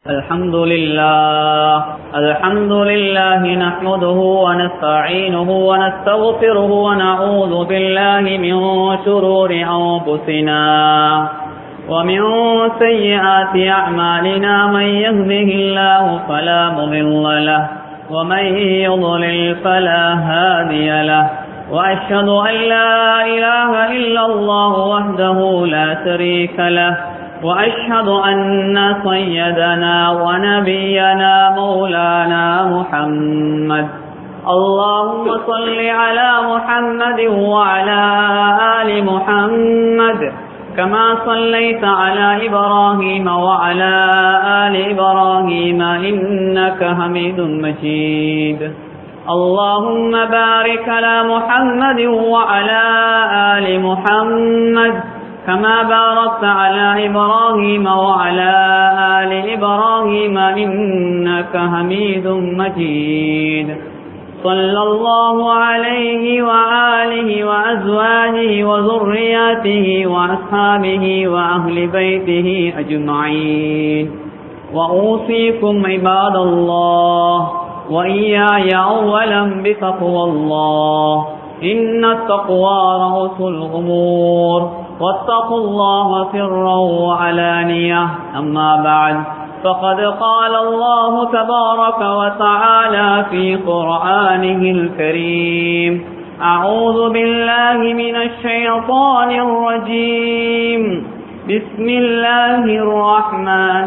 الحمد لله الحمد لله نحمده ونستعينه ونستغفره ونعوذ بالله من شرور أنفسنا ومن سيئات أعمالنا من يهده الله فلا مضل له ومن يضلل فلا هادي له وأشهد أن لا إله إلا الله وحده لا شريك له وأشهد أن سيدنا ونبينا مولانا محمد اللهم صل على محمد وعلى آل محمد كما صليت على إبراهيم وعلى آل إبراهيم إنك حميد مجيد اللهم بارك على محمد وعلى آل محمد كما باركت على إبراهيم وعلى آل إبراهيم إنك حميد مجيد صلى الله عليه وآله وأزواجه وذرياته وأصحابه وأهل بيته أجمعين وأوصيكم عباد الله وإياي أولا بتقوى الله إن التقوى رأس الأمور واتقوا الله سرا وعلانية أما بعد فقد قال الله تبارك وتعالى في قرآنه الكريم أعوذ بالله من الشيطان الرجيم بسم الله الرحمن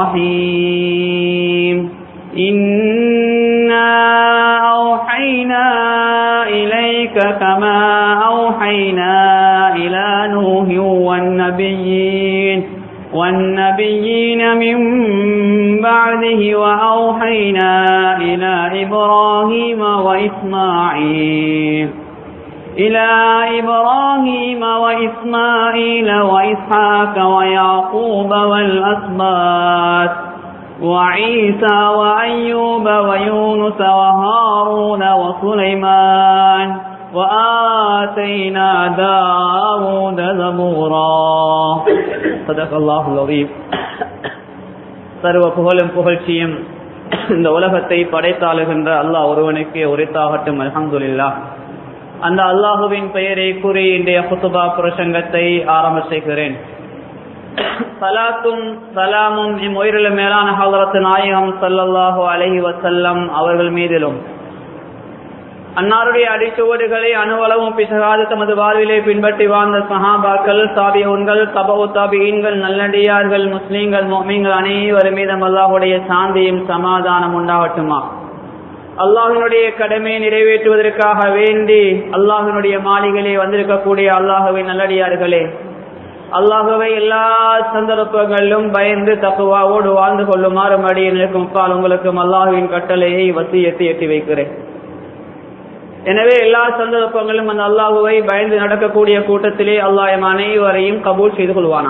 الرحيم إنا أوحينا إليك كما أوحينا إلى نوح والنبيين والنبيين من بعده وأوحينا إلى إبراهيم وإسماعيل إلى إبراهيم وإسماعيل وإسحاق ويعقوب والأسباط وعيسى وأيوب ويونس وهارون وسليمان وآتينا داود زبورا صدق الله العظيم சர்வ புகழும் புகழ்ச்சியும் இந்த உலகத்தை படைத்தாளுகின்ற அல்லாஹ் ஒருவனுக்கு உரித்தாகட்டும் அல்ஹம்துலில்லா அந்த அல்லாஹுவின் பெயரை கூறி இன்றைய குத்துபா புருஷங்கத்தை ஆரம்ப செய்கிறேன் சலாத்தும் சலாமும் இம் உயிரிலும் மேலான ஹலரத்து நாயகம் சல்லல்லாஹு அலஹி வசல்லம் அவர்கள் மீதிலும் அன்னாருடைய அடிச்சுவடுகளை அணுவளவும் பிசகாது தமது வாழ்விலே பின்பற்றி வாழ்ந்த சஹாபாக்கள் சாபியன்கள் தபவு தாபியன்கள் நல்லடியார்கள் முஸ்லீம்கள் மொமீன்கள் அனைவரும் மீதும் அல்லாஹுடைய சாந்தியும் சமாதானம் உண்டாகட்டுமா அல்லாஹினுடைய கடமையை நிறைவேற்றுவதற்காக வேண்டி அல்லாஹினுடைய மாளிகளே வந்திருக்கக்கூடிய அல்லாஹுவின் நல்லடியார்களே அல்லாஹுவை எல்லா சந்தர்ப்பங்களிலும் பயந்து தப்புவாவோடு வாழ்ந்து கொள்ளுமாறு மடியில் இருக்கும் கால் உங்களுக்கும் அல்லாஹுவின் கட்டளையை வசியத்தை எட்டி வைக்கிறேன் எனவே எல்லா சந்தர்ப்பங்களும் அந்த அல்லாஹுவை பயந்து நடக்கக்கூடிய கூட்டத்திலே அல்லாஹ் அனைவரையும் கபூல் செய்து கொள்வானா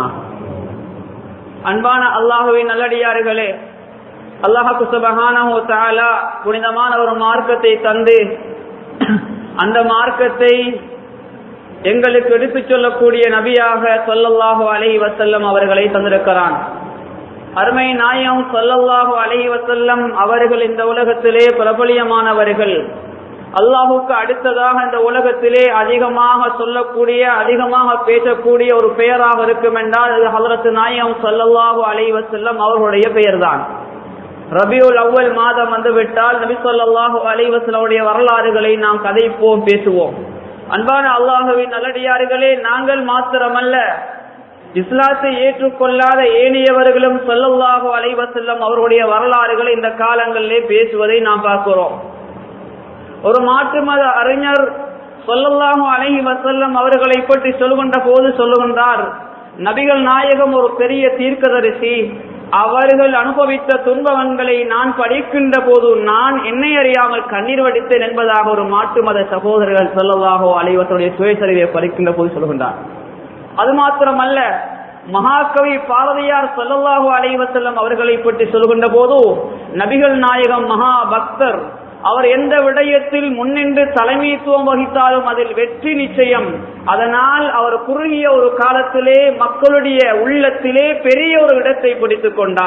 அன்பான அல்லாஹுவின் நல்லடியார்களே அல்லாஹு சுபகான புனிதமான ஒரு மார்க்கத்தை தந்து அந்த மார்க்கத்தை எங்களுக்கு எடுத்துச் சொல்லக்கூடிய நபியாக சொல்லல்லாஹு அலை வசல்லம் அவர்களை தந்திருக்கிறான் அருமை நாயம் சொல்லல்லாஹு அலை வசல்லம் அவர்கள் இந்த உலகத்திலே பிரபலியமானவர்கள் அல்லாஹுக்கு அடுத்ததாக இந்த உலகத்திலே அதிகமாக சொல்லக்கூடிய அதிகமாக பேசக்கூடிய ஒரு பெயராக இருக்கும் என்றால் அது ஹலரத்து நாயம் சொல்லல்லாஹு அலை வசல்லம் அவர்களுடைய பெயர்தான் ரபியுல் அவ்வல் மாதம் வந்துவிட்டால் நபி சொல்லாஹு அலைவசலுடைய வரலாறுகளை நாம் கதைப்போம் பேசுவோம் அன்பான அல்லாஹுவின் நல்லடியார்களே நாங்கள் மாத்திரமல்ல இஸ்லாத்தை ஏற்றுக்கொள்ளாத ஏனையவர்களும் சொல்லல்லாஹு அலைவசல்லம் அவர்களுடைய வரலாறுகளை இந்த காலங்களிலே பேசுவதை நாம் பார்க்கிறோம் ஒரு மாற்று மத அறிஞர் சொல்லல்லாஹு அலஹி வசல்லம் அவர்களை பற்றி சொல்லுகின்ற போது சொல்லுகின்றார் நபிகள் நாயகம் ஒரு பெரிய தீர்க்கதரிசி அவர்கள் அனுபவித்த துன்பவன்களை நான் படிக்கின்ற போது நான் என்னை அறியாமல் கண்ணீர் வடித்தேன் என்பதாக ஒரு மாற்று மத சகோதரர்கள் சொல்லலாகோ அலைவசனுடைய சுயசரிவை படிக்கின்ற போது சொல்கின்றார் அது மாத்திரமல்ல மகாகவி பாரதியார் சொல்லல்லாஹோ அலைவசல்லம் அவர்களை பற்றி சொல்கின்ற போது நபிகள் நாயகம் மகா பக்தர் அவர் எந்த விடயத்தில் முன்னின்று தலைமைத்துவம் வகித்தாலும் அதில் வெற்றி நிச்சயம் அதனால் அவர் குறுகிய ஒரு காலத்திலே மக்களுடைய உள்ளத்திலே பெரிய ஒரு இடத்தை பிடித்துக் கொண்டார்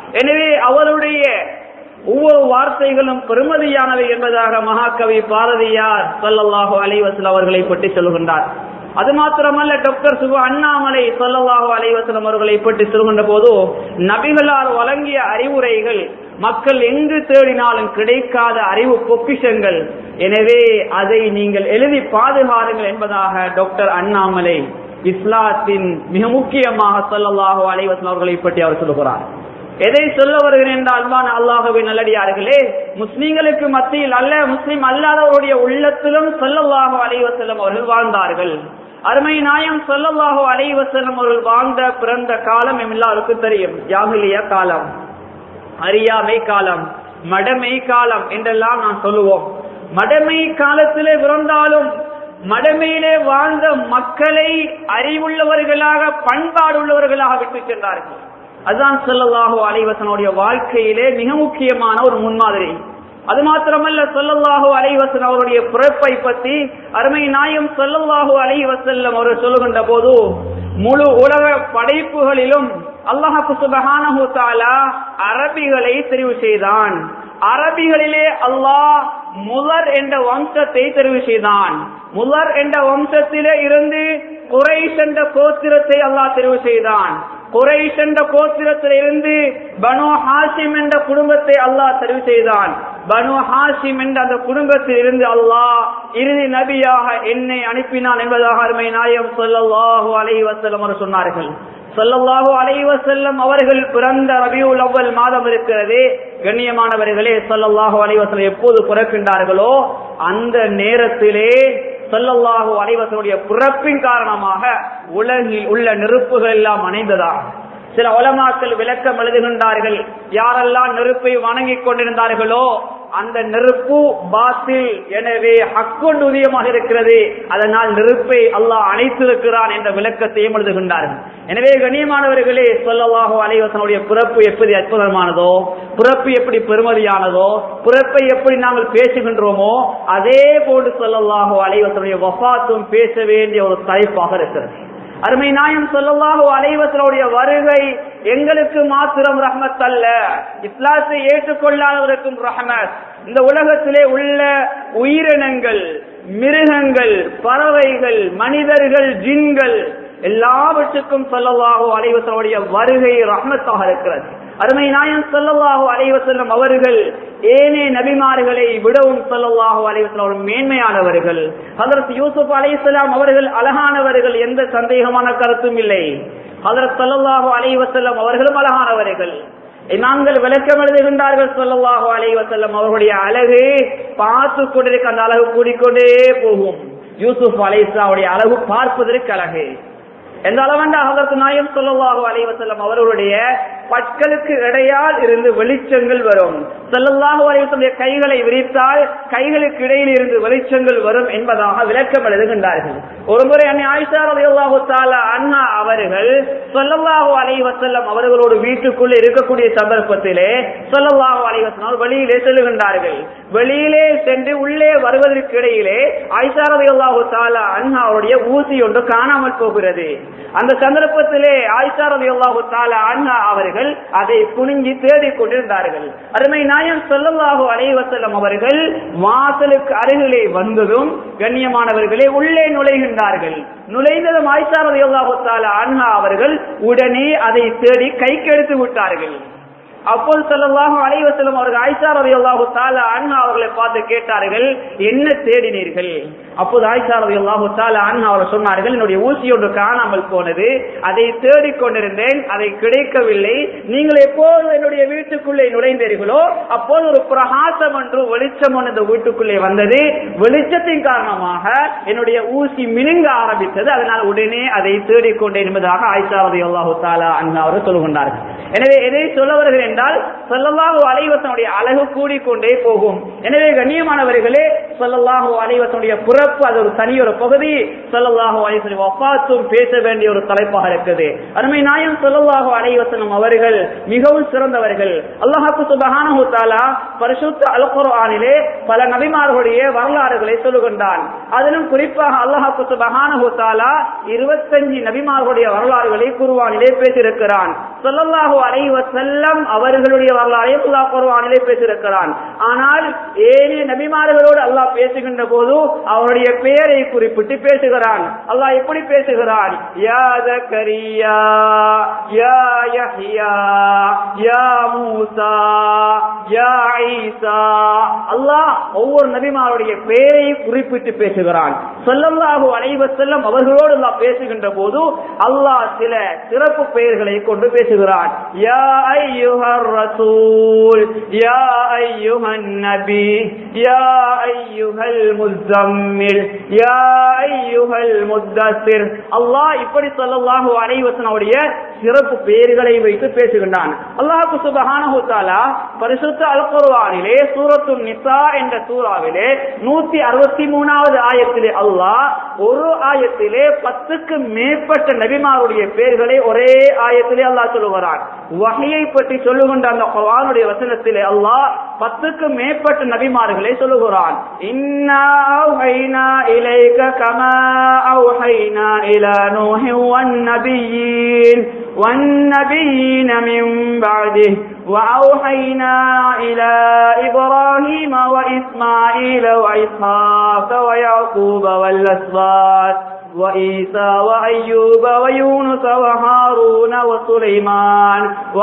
எனவே அவருடைய ஒவ்வொரு வார்த்தைகளும் பெருமதியானவை என்பதாக மகாகவி பாரதியார் ஸல்லல்லாஹு அலைஹி வஸல்லம் அவர்களை பற்றி சொல்கின்றார் அது மாத்திரமல்ல டாக்டர் சுபு அண்ணாமலை ஸல்லல்லாஹு அலைஹி வஸல்லம் அவர்களை பற்றி சொல்கின்ற போது நபிகளால் வழங்கிய அறிவுரைகள் மக்கள் எங்கு தேடினாலும் கிடைக்காத அறிவு பொக்கிஷங்கள் எனவே அதை நீங்கள் எழுதி பாதுகாருங்கள் என்பதாக டாக்டர் அண்ணாமலை இஸ்லாத்தின் மிக முக்கியமாக ஸல்லல்லாஹு அலைஹி வஸல்லம் அவர்களை பற்றி அவர் சொல்கிறார் எதை சொல்ல வருகிறேன் என்றால் அன்பான அல்லாஹுவை நல்லடியார்களே முஸ்லிம்களுக்கு மத்தியில் அல்ல முஸ்லிம் அல்லாதவருடைய உள்ளத்திலும் ஸல்லல்லாஹு அலைஹி வஸல்லம் அவர்கள் வாழ்ந்தார்கள் அருமை நாயம் ஸல்லல்லாஹு அலைஹி வஸல்லம் அவர்கள் வாழ்ந்த பிறந்த காலம் எம் எல்லாருக்கும் தெரியும் ஜாகிலிய காலம் அறியாமை காலம் மடமை காலம் என்றெல்லாம் நான் சொல்லுவோம் மடமை காலத்திலே பிறந்தாலும் மடமையிலே வாழ்ந்த மக்களை அறிவுள்ளவர்களாக பண்பாடு உள்ளவர்களாக விட்டு சென்றார்கள் அதுதான் ஸல்லல்லாஹு அலைஹி வஸல்லுடைய வாழ்க்கையிலே மிக முக்கியமான ஒரு முன்மாதிரி அது மாத்திரமல்ல ஸல்லல்லாஹு அலைஹி வஸல்லம் அவருடைய பிறப்பை பற்றி அருமை நாயம் ஸல்லல்லாஹு அலைஹி வஸல்லம் அவர் சொல்லுகின்ற போது முழு உலக படைப்புகளிலும் அல்லாஹ் சுப்ஹானஹு தஆலா அரபிகளை தெரிவு செய்தான் அரபிகளிலே அல்லாஹ் முதர் என்ற வம்சத்தை தெரிவு செய்தான் முதர் என்ற வம்சத்திலே இருந்து குறைஷ் என்ற கோத்திரத்தை அல்லாஹ் தெரிவு செய்தான் குறைஷ் என்ற கோத்திரத்தில் இருந்து பனு ஹாசிம் என்ற குடும்பத்தை அல்லாஹ் தெரிவு செய்தான் பனு ஹாசிம் என்ற அந்த குடும்பத்தில் இருந்து அல்லாஹ் இறுதி நபியாக என்னை அனுப்பினான் என்பதாக அருமை நாயம் சொல்லல்லாஹு அலைஹி வஸல்லம் அவர் சொன்னார்கள் சொல்லல்லாஹு அலைஹி வஸல்லம் அவர்கள் பிறந்த ரபியுல் அவ்வல் மாதம் இருக்கிறதே கண்ணியமானவர்களே சொல்லல்லாஹு அலைஹி வஸல்லம் எப்போது பிறக்கின்றார்களோ அந்த நேரத்திலே சொல்லல்லாஹு அலைவசனுடைய பிறப்பின் காரணமாக உலகில் உள்ள நெருப்புகள் எல்லாம் அணைந்ததா சில உலமாக்கள் விளக்கம் எழுதுகின்றார்கள் யாரெல்லாம் நெருப்பை வணங்கிக் கொண்டிருந்தார்களோ அந்த நெருப்பு பாத்தில் எனவே ஹக்கொண்டு உதயமாக இருக்கிறது அதனால் நெருப்பை அல்லாஹ் அணைத்திருக்கிறான் என்ற விளக்கத்தையும் எழுதுகின்றார்கள் எனவே கண்ணியமானவர்களே சொல்லவாக அலைவசனுடைய பிறப்பு எப்படி அற்புதமானதோ பிறப்பு எப்படி பெருமதியானதோ பிறப்பை எப்படி நாங்கள் பேசுகின்றோமோ அதே போன்று சொல்லலாக அலைவசனுடைய வஃபாத்தும் பேச வேண்டிய ஒரு தலைப்பாக இருக்கிறது அருமை நாயம் சொல்லல்லாஹு அலைவசனுடைய வருகை எங்களுக்கு மாத்திரம் ரஹ்மத் அல்ல இஸ்லாத்தை ஏற்றுக்கொள்ளாதவருக்கும் ரஹ்மத் இந்த உலகத்திலே உள்ள உயிரினங்கள் மிருகங்கள் பறவைகள் மனிதர்கள் ஜின்கள் எல்லாவற்றுக்கும் சொல்லல்லாஹு அலைவசனுடைய வருகை ரஹ்மத்தாக இருக்கிறது அருமை நாயம் சொல்லல்லாஹு அலைவசல்லம் அவர்கள் ஏனே நபிமார்களை விடவும் சொல்லல்லாஹு அலைவசல்லம் மேன்மையானவர்கள் ஹதரத் யூசுப் அலைஹிஸ்ஸலாம் அவர்கள் அழகானவர்கள் எந்த சந்தேகமான கருத்தும் இல்லை ஹதரத் சல்லல்லாஹு அலைவசல்லம் அவர்களும் அழகானவர்கள் இமாம்கள் விளக்கம் எழுதுகின்றார்கள் சொல்லல்லாஹு அலைவசல்லம் அவர்களுடைய அழகு பார்த்து கொண்டிருக்க அந்த அழகு கூடிக்கொண்டே போகும் யூசுப் அலைஹிஸ்ஸலாவுடைய அழகு பார்ப்பதற்கு அழகு எந்த அளவண்ட ஹதரத் நாயம் சொல்லல்லாஹு அலைவசல்லம் அவர்களுடைய பற்களுக்கு இடையால் இருந்து வெளிச்சங்கள் வரும் செல்லல்லாஹு அலைவசல்லுடைய கைகளை விரித்தால் கைகளுக்கு இடையில் இருந்து வெளிச்சங்கள் வரும் என்பதாக விளக்கம் எழுதுகின்றார்கள் ஒருமுறை அன்னை ஆயிஷா ரலியல்லாஹு தஆலா அண்ணா அவர்கள் ஸல்லல்லாஹு அலைஹி வஸல்லம் அவர்களோடு வீட்டுக்குள்ள இருக்கக்கூடிய சந்தர்ப்பத்திலே ஸல்லல்லாஹு அலைஹி வஸல்லம் வெளியிலே செல்லுகின்றார்கள் வெளியிலே சென்று உள்ளே வருவதற்கு இடையிலே ஆயிஷா ரலியல்லாஹு தஆலா அண்ணா அவருடைய ஊசி ஒன்று காணாமல் போகிறது அந்த சந்தர்ப்பத்திலே ஆயிஷா ரலியல்லாஹு தஆலா அண்ணா அவர்கள் அதை குனிஞ்சி தேடிக் கொண்டிருந்தார்கள் அருமை நாயம் ஸல்லல்லாஹு அலைஹி வஸல்லம் அவர்கள் வாசலுக்கு அருகிலே வந்ததும் கண்ணியமானவர்களே உள்ளே நுழைகின்றார்கள் நுழைந்ததும் ஆயிஷா ரலியல்லாஹு தஆலா அன்ஹா அவர்கள் உடனே அதை தேடி கைக்கு எடுத்து விட்டார்கள் அப்போது ஸல்லல்லாஹு அலைஹி வஸல்லம் அவர்கள் ஆயிஷா ரலியல்லாஹு தஆலா அன்ஹா அவர்களை பார்த்து கேட்டார்கள் என்ன தேடினீர்கள் அப்போது ஆயிஷா ரலியல்லாஹு தஆலா அன்ஹா அவர்கள் சொன்னார்கள் என்னுடைய ஊசி ஒன்று காணாமல் போனது அதை தேடிக் கொண்டிருந்தேன் அதை கிடைக்கவில்லை நீங்கள் எப்போது என்னுடைய வீட்டுக்குள்ளே நுழைந்தீர்களோ அப்போது ஒரு பிரகாசம் ஒன்று வெளிச்சம் ஒன்று இந்த வீட்டுக்குள்ளே வந்தது வெளிச்சத்தின் காரணமாக என்னுடைய ஊசி மினுங்க ஆரம்பித்தது அதனால் உடனே அதை தேடிக்கொண்டேன் என்பதாக ஆயிஷா ரலியல்லாஹு தஆலா அன்ஹா அவர்கள் சொல்கின்றார்கள் எனவே எதை சொல்ல வருகிறேன் என்றால் சொல்லல்லாஹு அலைவசனுடைய அழகு கூடிக்கொண்டே போகும் எனவே கண்ணியமானவர்களே சொல்லல்லாஹு அலைவசனுடைய பிறப்பு அது ஒரு தனி ஒரு பகுதி சொல்லல்லாஹு அலைவசனுடைய வஃபாத்தும் பேச வேண்டிய ஒரு தலைப்பாக இருக்குது அருமை நாயம் சொல்லல்லாஹு அலைவசனம் அவர்கள் மிகவும் சிறந்தவர்கள் அல்லாஹாக்கு சுபஹானஹு தஆலா பரிசுத்த அல் குர்ஆனிலே பல நபிமார்களுடைய வரலாறுகளை சொல்லுகின்றான் அதிலும் குறிப்பாக அல்லாஹாக்கு சுபஹானஹு தஆலா 25 நபிமார்களுடைய வரலாறுகளை குர்ஆனிலே பேசியிருக்கிறான் சொல்லல்லாஹு அலைஹி வஸல்லம் அவர்களுடைய வரலாறையும் அல்லாஹ் குர்ஆனிலே பேசியிருக்கிறான் ஆனால் ஏனைய நபிமார்களோடு அல்லாஹ் பேசுகின்ற போது அவருடைய பெயரை குறிப்பிட்டு பேசுகிறான் அல்லாஹ் எப்படி பேசுகிறான் யா ஜக்கரியா யா யஹ்யா யா மூசா யா ஈசா அல்லாஹ் ஒவ்வொரு நபிமாருடைய பெயரை குறிப்பிட்டு பேசுகிறான் சொல்லல்லாஹு அலைஹி வஸல்லம் அவர்களோடு அல்லாஹ் பேசுகின்ற போது அல்லாஹ் சில சிறப்பு பெயர்களை கொண்டு பேசுகிறான் யா ஐயுஹர் ரசூல் யா ஐயுஹன் நபி யா ஐயுஹல் முஸம்மில் யா ஐயுஹல் முத்தஸிர் அல்லாஹ் இப்படி ஸல்லல்லாஹு அலைஹி வஸல்லம் சிறப்பு பெயர்களை வைத்து பேசுகின்றான் அல்லாஹ் சுப்ஹானஹு தஆலா பரிசுத்த அல் குர்ஆனிலே சூரத்துன் நிசா என்ற சூறாவிலே 163வது ஆயத்திலே அல்லாஹ் ஒரு ஆயத்திலே பத்துக்கு மேற்பட்ட நபிமாருடைய பெயர்களை ஒரே ஆயத்திலே அல்லாஹ் சொல்லுகிறான் வகையை பற்றி சொல்லுகின்ற அந்த குர்ஆனுடைய வசனத்திலே அல்லாஹ் பத்துக்கு மேற்பட்ட நபிமார்களை சொல்லுகிறான் இன்னா அவ்ஹைனா இலைக கமா அவ்ஹைனா இலா நூஹி வன் நபியீன் والنبيين من بعده وأوحينا إلى إبراهيم وإسماعيل وإسحاق ويعقوب والأسباط وإيسى وأيوب ويونس وهارون وسليمان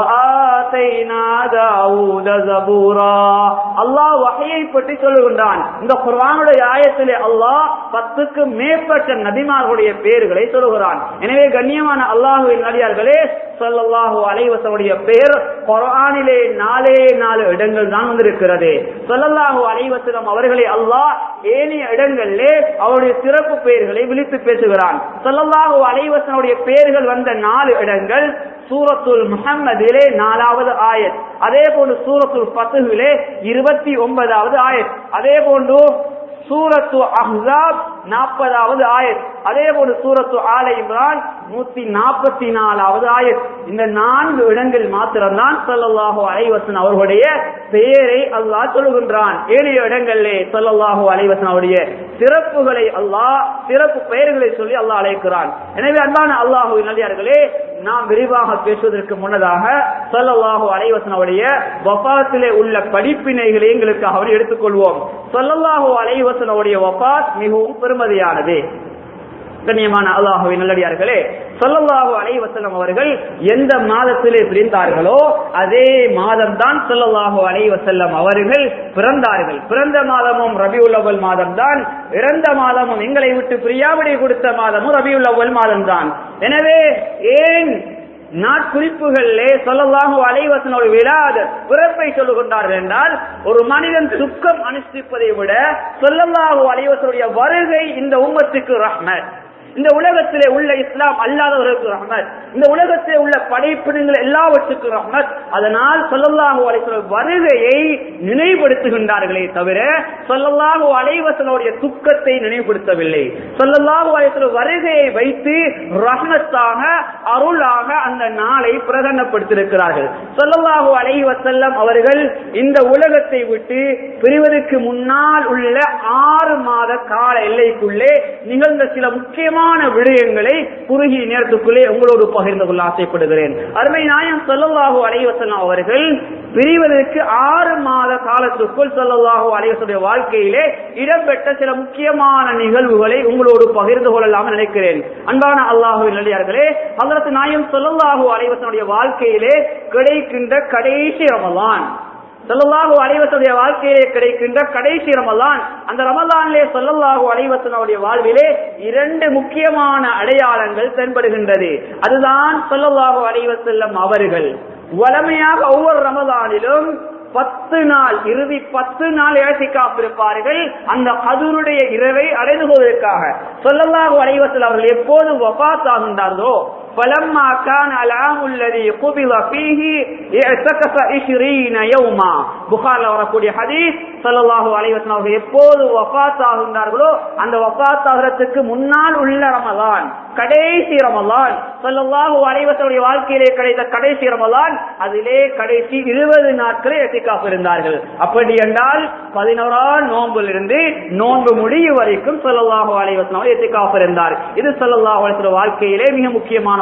وآتينا داود زبورا அல்லாஹ் வகையை பற்றி சொல்லுகின்றான் இந்த குர்ஆனுடைய ஆயத்திலே அல்லாஹ் பத்துக்கு மேற்பட்ட நபிமார்களுடைய பெயர்களை சொல்லுகிறான் எனவே கண்ணியமான அல்லாஹுவின் நடிகார்களே சொல்லல்லாஹு அலைவசனுடைய பெயர் குர்ஆனிலே நாலே நாலு இடங்கள் தான் வந்திருக்கிறது சொல்லல்லாஹு அலைவசனம் அவர்களை அல்லாஹ் ஏனைய இடங்களிலே அவருடைய சிறப்பு பெயர்களை விழித்து பேசுகிறான் சொல்லல்லாஹு அலைவசனுடைய பெயர்கள் வந்த நாலு இடங்கள் சூரத்துல் முஹம்மதிலே நாலாவது ஆயத் அதே போன்று சூரத்துல் பத்துவிலே இருபத்தி ஒன்பதாவது ஆயத் அதே போன்று சூரத்து அஹ்ஸாப் நாற்பதாவது ஆயத் அதே போல சூரத்து ஆல இம்ரான் நூத்தி நாற்பத்தி நாலாவது ஆயத் இந்த நான்கு இடங்கள் மாத்திரம்தான் சொல்லல்லாஹு அலைவசன் அவர்களுடைய பெயரை அல்லாஹ் சொல்லுகின்றான் ஏழைய இடங்களிலே சொல்லல்லாஹு அலைவசன் அவருடைய சிறப்புகளை அல்லாஹ் சிறப்பு பெயர்களை சொல்லி அல்லாஹ் அழைக்கிறான் எனவே அன்பான அல்லாஹு நல்லியார்களே நாம் விரிவாக பேசுவதற்கு முன்னதாக சொல்லல்லாஹு அலைவசன் அவருடைய வபாத்திலே உள்ள படிப்பினைகளை எங்களுக்காக அவர் எடுத்துக்கொள்வோம் சொல்லல்லாஹு அலைவசன் அவருடைய வபாத் மிகவும் பெருமதியானது கண்ணியமான அல்லாஹுவின் நல்லடியார்களே சொல்லல்லாஹு அலைவசலம் அவர்கள் எந்த மாதத்திலே பிரிந்தார்களோ அதே மாதம் தான் சொல்லல்லாஹு அலைவசல்லம் அவர்கள் பிறந்தார்கள் பிறந்த மாதமும் ரபியுல் அவ்வல் மாதம் தான் இறந்த மாதமும் எங்களை விட்டு பிரியாவிடை கொடுத்த மாதமும் ரபியுல் அவ்வல் மாதம் தான் எனவே ஏன் நாட்குறிப்புகளிலே சொல்லலாக அலைவசனோடு விழாத பிறப்பை சொல்லுகின்றார்கள் என்றால் ஒரு மனிதன் துக்கம் அனுஷ்டிப்பதை விட சொல்லலாக அலைவசனுடைய வருகை இந்த உம்மத்துக்கு ரஹ்மத் இந்த உலகத்திலே உள்ள இஸ்லாம் அல்லாதவர்களுக்கு ரஹ்மத் இந்த உலகத்திலே உள்ள படைப்பினங்கள் எல்லாவற்றுக்கும் ரஹ்மத் அதனால் சொல்லல்லாஹு அலைவசம் வருகையை நினைவுபடுத்துகின்றார்களே தவிர சொல்லல்லாஹு அலைவசனுடைய துக்கத்தை நினைவுபடுத்தவில்லை சொல்லல்லாஹு அலைவசம் வருகையை வைத்து ரஹ்மத்தாக அருளாக அந்த நாளை பிரகடனப்படுத்தியிருக்கிறார்கள் சொல்லல்லாஹு அலைஹி வசல்லம் அவர்கள் இந்த உலகத்தை விட்டு பிரிவதற்கு முன்னால் உள்ள ஆறு மாத கால எல்லைக்குள்ளே நிகழ்ந்த சில முக்கியமான விடயங்களை குறுகிய நேரத்துக்குள்ளே உங்களோடு பகிர்ந்து கொள்ள ஆசைப்படுகிறேன் அருமை நாயம் சொல்லல்லாஹு அலைஹி வசல்லம் அவர்கள் பிரிவதற்கு ஆறு மாத காலத்துக்குள் சொல்லல்லாஹு அலைவசுடைய வாழ்க்கையிலே இடம்பெற்ற சில முக்கியமான நிகழ்வுகளை உங்களோடு பகிர்ந்து கொள்ளலாம் நினைக்கிறேன் அன்பான அல்லாஹு நல்லியார்களே அதற்கு நாயம் சொல்லல்லாஹு அலைவசனுடைய வாழ்க்கையிலே கிடைக்கின்ற கடைசி ரமலான் சொல்லல்லாஹு அலைவசனுடைய வாழ்க்கையிலே கிடைக்கின்ற கடைசி ரமலான் அந்த ரமலானிலே சொல்லல்லாஹு அலைவசனுடைய வாழ்விலே இரண்டு முக்கியமான அடையாளங்கள் தென்படுகின்றது அதுதான் சொல்லல்லாஹு அலைவசல்லம் அவர்கள் வளமையாக ஒவ்வொரு ரமலானிலும் பத்து நாள் இறுதி பத்து நாள் இருப்பார்கள் அந்த கதூருடைய இரவை அடைந்து போவதற்காக சொல்லல்லாஹு அலைவசல் அவர்கள் எப்போது வபாத் ஆகின்றார்களோ فلما كان العام الذي قبض فيه اعتكف 20 يوما புகார்ல வரக்கூடிய ஹதீஸ் ஸல்லல்லாஹு அலைஹி வஸல்லம் அவர்கள் எப்போது வஃபாத் ஆகின்றார்களோ அந்த வஃபாத் ஆகிறதுக்கு முன்னால் உள்ள ரமலான் கடைசி ரமலான் ஸல்லல்லாஹு அலைஹி வஸல்லம் வாழ்க்கையிலே கிடைத்த கடைசி ரமலான் அதிலே கடைசி 20 நாட்கள் எத்திகாஃப் இருந்தார்கள் அப்படி என்றால் 11ஆம் நோன்பில் இருந்து நோன்பு முடியும் வரைக்கும் ஸல்லல்லாஹு அலைஹி வஸல்லம் எத்திகாஃப் இருந்தார் இது ஸல்லல்லாஹு அலைஹி வஸல்லம் வாழ்க்கையிலே மிக முக்கியமான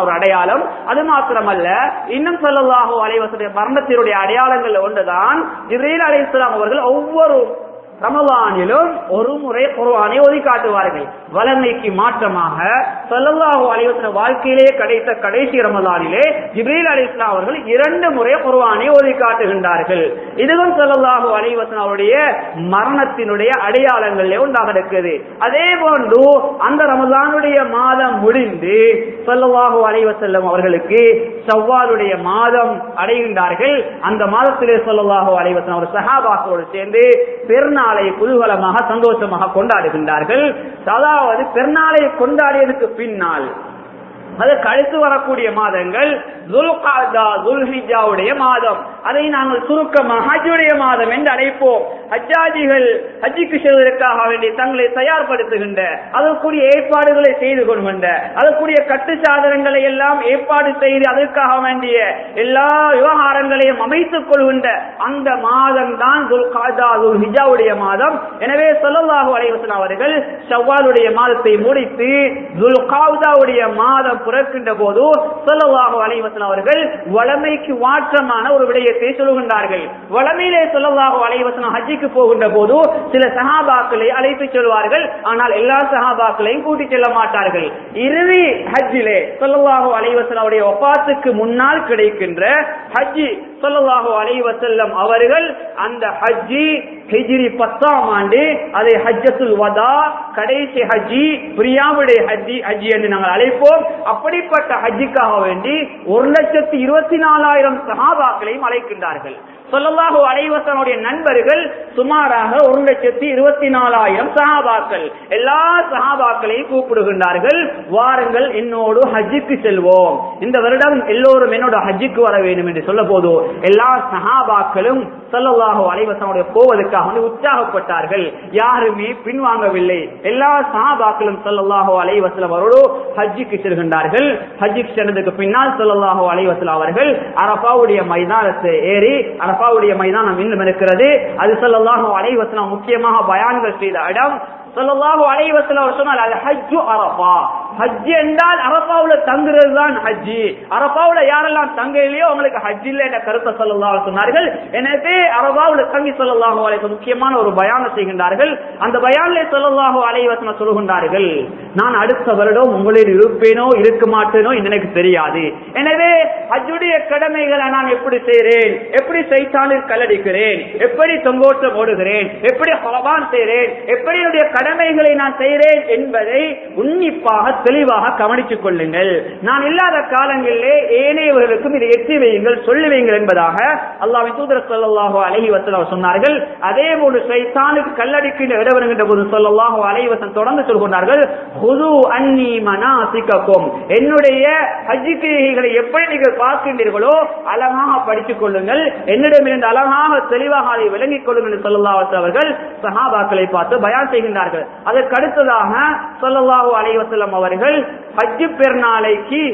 ஒரு அடையாளம் அது மாத்திரமல்ல இன்னும் சொல்லலாஹோ அலைவசனுடைய மரணத்தினுடைய அடையாளங்கள் ஒன்றுதான் ஜிப்ரீல் அலைஹிஸ்ஸலாம் அவர்கள் ஒவ்வொரு ரமலானிலும் ஒரு முறை குர்ஆனை ஓதி காட்டுவார்கள் வளமைக்கு மாற்றமாக ஸல்லல்லாஹு அலைஹி வஸல்லம் வாழ்க்கையிலே கிடைத்த கடைசி ரமலானிலே ஜிப்ரீல் அலைஹிஸ்ஸலாம் அவர்கள் இரண்டு முறை குர்ஆனை ஓதி காட்டுகின்றார்கள் இதுவும் ஸல்லல்லாஹு அலைஹி வஸல்லம் அவருடைய மரணத்தினுடைய அடையாளங்களிலே ஒன்றாக இருக்குது அதே போன்று அந்த ரமலானுடைய மாதம் முடிந்து ஸல்லல்லாஹு அலைஹி வஸல்லம் அவர்களுக்கு ஷவ்வாலுடைய மாதம் அடைகின்றார்கள் அந்த மாதத்திலே ஸல்லல்லாஹு அலைஹி வஸல்லம் அவர் சஹாபாக்களோடு சேர்ந்து பெருநாளை குதூகலமாக சந்தோஷமாக கொண்டாடுகின்றார்கள் அதாவது பெருநாளை கொண்டாடியதுக்கு பின்னால் அதற்கு அடுத்து வரக்கூடிய மாதங்கள் துல்காதா துல்ஹிஜாவுடைய மாதம் அதை நாங்கள் சுருக்கமாக ஹஜ்ஜுடைய மாதம் என்று அழைப்போம் ஹஜ்ஜாஜிகள் ஹஜ்ஜிக்கு செல்வதற்காக வேண்டி தங்களை தயார்படுத்துகின்ற அதற்குரிய ஏற்பாடுகளை செய்து கொள்கின்ற அதற்குரிய கட்டு சாதனங்களை எல்லாம் ஏற்பாடு செய்து அதற்காக வேண்டிய எல்லா விவகாரங்களையும் அமைத்துக் கொள்கின்ற அந்த மாதம் தான் துல்காதா துல்ஹிஜாவுடைய மாதம் எனவே சொல்லலாஹு அலைவசன் அவர்கள் ஷவ்வாலுடைய மாதத்தை முடித்து துல்காவுதாவுடைய மாதம் பிறக்கின்ற போது சொல்லலாஹு அலைவசன் அவர்கள் வளமைக்கு மாற்றமான ஒரு விடயத்தை சொல்லுகின்றார்கள் வளமையிலே சொல்லலாஹு அலைவசனம் ஹஜ்ஜிக்கு போகின்ற போது சில சஹாபாக்களை அழைத்து செல்வார்கள் ஆனால் எல்லா சஹாபாக்களையும் கூட்டி செல்ல மாட்டார்கள் இறுதி ஹஜ்ஜிலே சொல்லலாஹு அலைவசனுடைய ஒப்பாத்துக்கு முன்னால் கிடைக்கின்ற ஹஜ்ஜி சொல்லலாஹு அலைவசல்லம் அவர்கள் அந்த ஹஜ்ஜி ஹிஜ்ரி பத்தாம் ஆண்டு அதை ஹஜ்ஜத்துல் வதா கடைசி ஹஜ்ஜி பிரியாவுடைய ஹஜ்ஜி ஹஜ்ஜி என்று நாங்கள் அழைப்போம் அப்படிப்பட்ட ஹஜ்ஜிக்காக வேண்டி ஒரு லட்சத்தி இருபத்தி நாலாயிரம் சஹாபாக்களையும் அழைக்கின்றார்கள் சொல்லலாஹு அலைவசனுடைய நண்பர்கள் சுமாராக ஒரு லட்சத்தி இருபத்தி நாலாயிரம் சஹாபாக்கள் எல்லா சஹாபாக்களையும் கூப்பிடுகின்றார்கள் வாருங்கள் என்னோடு ஹஜ்ஜுக்கு செல்வோம் இந்த வருடம் எல்லோரும் என்னோட ஹஜ்ஜுக்கு வர வேண்டும் என்று சொல்ல போது எல்லா சஹாபாக்களும் சொல்லலாஹு அலைவசனுடைய போவதற்காக வந்து உற்சாகப்பட்டார்கள் யாருமே பின்வாங்கவில்லை எல்லா சஹாபாக்களும் சொல்லலாஹு அலைவசலம் அவரோடு ஹஜ்ஜுக்கு செல்கின்றார்கள் ஹஜ்ஜுக்கு சென்றதுக்கு பின்னால் சொல்லலாஹு அலைவசலம் அவர்கள் அரபாவுடைய மைதானத்தை ஏறி அரபாவுடைய மைதானம் இன்னும் இருக்கிறது அது சொல்லலாஹு அலைவசலம் முக்கியமாக பயான்கள் செய்த இடம் சொல்லலாஹு அலைவசலம் அவர் சொன்னால் அது ஹஜ்ஜு அரபா ஹஜ் என்றால் அரபாவுல தங்குறது தான் ஹஜ்ஜி அரபாவுல யாரெல்லாம் தங்க இல்லையோ அவங்களுக்கு ஹஜ் இல்ல என்ற கருத்தை சொல்லலாம் சொன்னார்கள் எனவே அரபாவுல தங்கி சொல்லலாஹு அலைவ முக்கியமான ஒரு பயானம் செய்கின்றார்கள் அந்த பயானிலே சொல்லலாஹு அலைவசனம் சொல்கின்றார்கள் நான் அடுத்த வருடம் உங்களில் இருப்பேனோ இருக்க மாட்டேனோ என்று எனக்கு தெரியாது எனவே ஹஜ்ஜுடைய கடமைகளை நான் எப்படி செய்கிறேன் எப்படி சைத்தானில் கல்லடிக்கிறேன் எப்படி தொங்கோட்டம் ஓடுகிறேன் எப்படி ஹலபான் செய்கிறேன் எப்படி என்னுடைய கடமைகளை நான் செய்கிறேன் என்பதை உன்னிப்பாக தெளிவாக கவனித்துக் கொள்ளுங்கள் நான் இல்லாத காலங்களிலே ஏனையவர்களுக்கும் இதை எட்டி வையுங்கள் சொல்லி வையுங்கள் என்பதாக அல்லாவின் தூதர் சொல்லல்லாஹோ அலஹி வசலம் சொன்னார்கள் அதே போன்று சைத்தானுக்கு கல்லடிக்கின்ற இடம் வருகின்ற போது சொல்லல்லாஹோ அலைவசன் தொடர்ந்து சொல்கிறார்கள் ஹுது அன்னி மனாசிக்கும் என்னுடைய ஹஜ்ஜி கிரிகைகளை எப்படி நீங்கள் பார்க்கின்றீர்களோ அழகாக படித்துக் கொள்ளுங்கள் என்னிடமிருந்து அழகாக தெளிவாக அதை விளங்கிக் கொள்ளுங்கள் என்று சொல்லல்லா அவர்கள் சஹாபாக்களை பார்த்து பயான் செய்கின்றார்கள் அதற்கு அடுத்ததாக சொல்லல்லாஹு அலைவசல்லம் அவர்கள் ஹஜ்ஜு பெருநாளைக்கு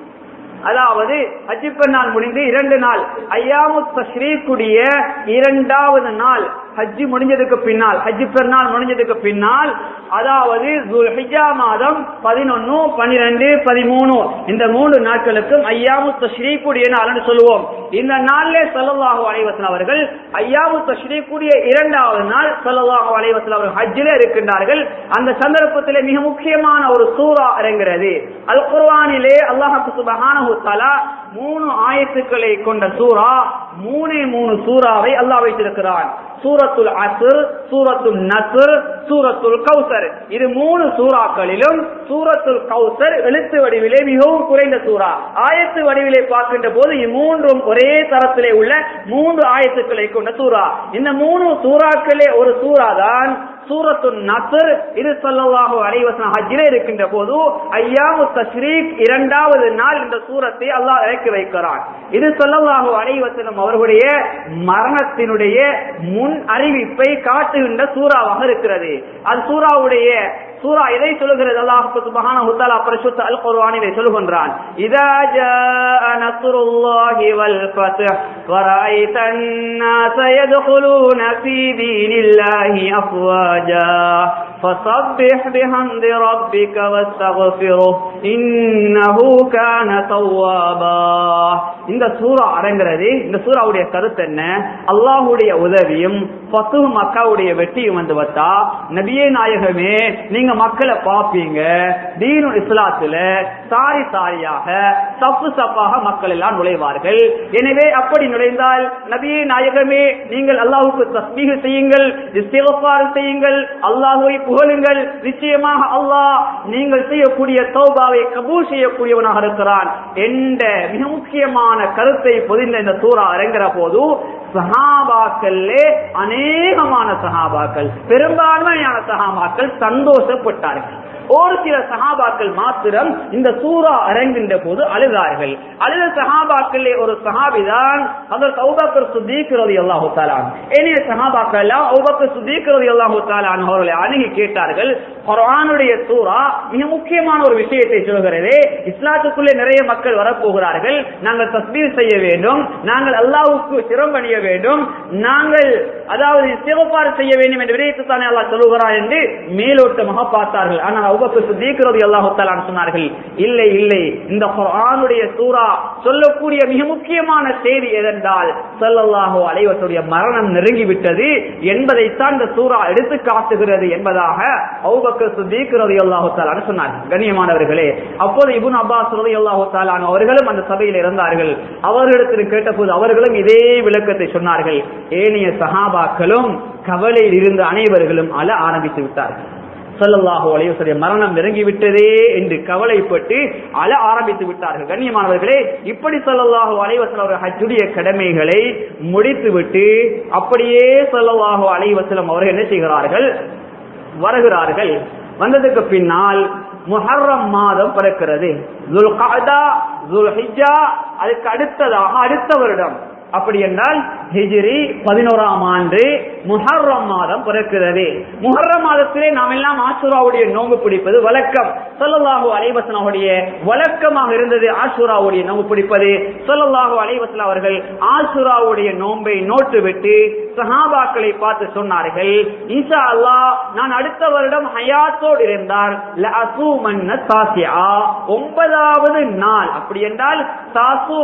அதாவது ஹஜ்ஜி பெருநாள் முடிந்து இரண்டு நாள் ஐயாமு தஸ்ரீக்குடைய இரண்டாவது நாள் ஹஜ்ஜி முடிஞ்சதுக்கு பின்னால் ஹஜ்ஜி பெருநாள் முடிஞ்சதுக்கு பின்னால் அதாவது ஹிஜா மாதம் பதினொன்னு பனிரெண்டு பதிமூணு இந்த மூன்று நாட்களுக்கும் ஐயாமு தஸ்ரீக்குடைய நாள்னு சொல்லுவோம் இந்த நாளிலே சொல்லலாஹு அலைவசன் அவர்கள் ஐயாமு தஸ்ரீக்குடைய இரண்டாவது நாள் சொல்லலாஹு அலைவசன் அவர்கள் ஹஜ்ஜிலே இருக்கின்றார்கள் அந்த சந்தர்ப்பத்திலே மிக முக்கியமான ஒரு சூறா இறங்குகிறது அல் குர்வானிலே அல்லாஹு சுபஹானஹு தஆலா மூணு ஆயத்துக்களை கொண்ட சூரா மூணே மூணு சூறாவை அல்லாஹ் வைத்திருக்கிறான் சூரத்துல் அசுர் சூரத்துல் நசுர் சூரத்துல் கௌசர் இது மூணு சூறாக்களிலும் சூரத்துல் கௌசர் எழுத்து வடிவிலே மிகவும் குறைந்த சூறா ஆயத்து வடிவிலே பார்க்கின்ற போது இம்மூன்றும் ஒரே தரத்திலே உள்ள மூன்று ஆயத்துக்களை கொண்ட சூறா இந்த மூணு சூறாக்களே ஒரு சூறா தான் சூரத்து நசர் இது சொல்லவாக அலைவசன ஹஜ்ஜிலே இருக்கின்ற போது ஐயாமு தஸ்ரீக் இரண்டாவது நாள் இந்த சூரத்தை அல்லாஹ் இறக்கி வைக்கிறான் இது சொல்லவாக அலைவசனம் அவர்களுடைய மரணத்தினுடைய முன் அறிவிப்பை காட்டுகின்ற சூறாவாக இருக்கிறது அது சூறாவுடைய சூரா எதை சொல்லுகிறது அல்லாஹ் சுப்ஹானஹு தஆலா பரிசுத்த அல் குர்ஆனிலே சொல்லுகின்றான் இதா ஜாஅ நஸ்ருல்லாஹி வல் ஃபத்ஹ் வராய்த الناس يدخلون في دين الله أفواجا فسبح بحمد ربك واستغفره إنه كان توابا இந்த சூரா அடங்குறது இந்த சூறாவுடைய கருத்து என்ன அல்லாஹுடைய உதவியும் பத்து மக்காவுடைய வெற்றியும் வந்து வந்தா நபியே நாயகமே நீங்க மக்களை பாப்பீங்க தீனு இஸ்லாத்துல சாரி சாரியாக சப்பு சப்பாக மக்கள் எல்லாம் நுழைவார்கள் எனவே அப்படி நுழைந்தால் நபியே நாயகமே நீங்கள் அல்லாஹுக்கு தஸ்மீக செய்யுங்கள் இஸ்திகஃபார் செய்யுங்கள் அல்லாஹுவை புகழுங்கள் நிச்சயமாக அல்லாஹ் நீங்கள் செய்யக்கூடிய தௌபாவை கபூல் செய்யக்கூடியவனாக இருக்கிறான் என்ற மிக முக்கியமான கருத்தை பொதிந்த இந்த சூறா இறங்குற போது சஹாபாக்களே அநேகமான சஹாபாக்கள் பெரும்பான்மையான சஹாபாக்கள் சந்தோஷப்பட்டார்கள் ஒரு சில சஹாபாக்கள் மாத்திரம் இந்த சூறா அரங்கின்ற போது அழுதார்கள் அழுத சஹாபாக்களே ஒரு சஹாபிதான் அவர் சௌபக்கர் சுத்தீக்கிறது அல்லாஹு தாலான் ஏனைய சஹாபாக்கள் எல்லாம் சௌபக்கர் சுத்தீக்கிறது அல்லாஹு தாலான் அவர்களை அணுகி கேட்டார்கள் குர்ஆனுடைய சூறா மிக முக்கியமான ஒரு விஷயத்தை சொல்கிறது இஸ்லாத்துக்குள்ளே நிறைய மக்கள் வரப்போகிறார்கள் நாங்கள் தஸ்பீர் செய்ய வேண்டும் நாங்கள் அல்லாஹ்வுக்கு சிரம்பணிய வேண்டும் நாங்கள் அதாவது சிவப்பாறு செய்ய வேண்டும் என்ற விடயத்தை தானே அல்லாஹ் சொல்லுகிறார் என்று மேலோட்டமாக பார்த்தார்கள் ஆனால் அவ்வளவு சித்திக்கிறது அல்லாஹாலான் சொன்னார்கள் இல்லை இல்லை இந்த குர்ஆனுடைய சூரா சொல்லக்கூடிய மிக முக்கியமான செய்தி எதென்றால் ஸல்லல்லாஹு அலைஹி வஸல்லுடைய மரணம் நெருங்கிவிட்டது என்பதைத்தான் இந்த சூரா எடுத்து காட்டுகிறது என்பதாக அபூபக்கர் சித்திக் ரலியல்லாஹு தஆலா சொன்னார் கண்ணியமானவர்களே அப்போது இப்னு அப்பாஸ் ரலியல்லாஹு தஆலா அவர்களும் அந்த சபையில் இருந்தார்கள் அவர்களிடத்தில் கேட்டபோது அவர்களும் இதே விளக்கத்தை சொன்னார்கள் ஏனைய சஹாபாக்களும் கவலையில் இருந்த அனைவர்களும் அழ ஆரம்பித்து விட்டார்கள் ஸல்லல்லாஹு அலைஹி வஸல்லம் மரணம் நெருங்கி விட்டதே என்று கவலைப்பட்டு அழ ஆரம்பித்து விட்டார்கள் கண்ணியமானவர்களே இப்படி ஸல்லல்லாஹு அலைஹி வஸல்லம் அவர்கள் ஹஜ்ஜுடைய கடமைகளை முடித்துவிட்டு அப்படியே ஸல்லல்லாஹு அலைஹி வஸல்லம் அவர்கள் என்ன செய்கிறார்கள் வருகிறார்கள் வந்ததுக்கு பின்னால் முஹர்ரம் மாதம் பிறக்கிறது துல்காதா துல்ஹிஜ்ஜா அதுக்கு அடுத்ததாக அடுத்த வருடம் அப்படி என்றால் ஹிஜ்ரி பதினோராம் ஆண்டு முஹர்ரம் மாதம் பிறக்கிறது முஹர்ரம் மாதத்திலே நாம் எல்லாம் ஆசுராவுடைய நோன்பு பிடிப்பது வழக்கம் சொல்லல்லாஹு அலைவசனாவுடைய வழக்கமாக இருந்தது ஆசுராவுடைய நோன்பு பிடிப்பது சொல்லல்லாஹு அலைவசன் அவர்கள் ஆசுராவுடைய நோன்பை நோட்டு விட்டு சஹாபாக்களை பார்த்து சொன்னார்கள் இன்ஷா அல்லாஹ் நான் அடுத்த வருடம் ஹயாத்தோடு இருந்தால் லஅசூமன்ன தாசிஆ ஒன்பதாவது நாள் அப்படி என்றால் தாசு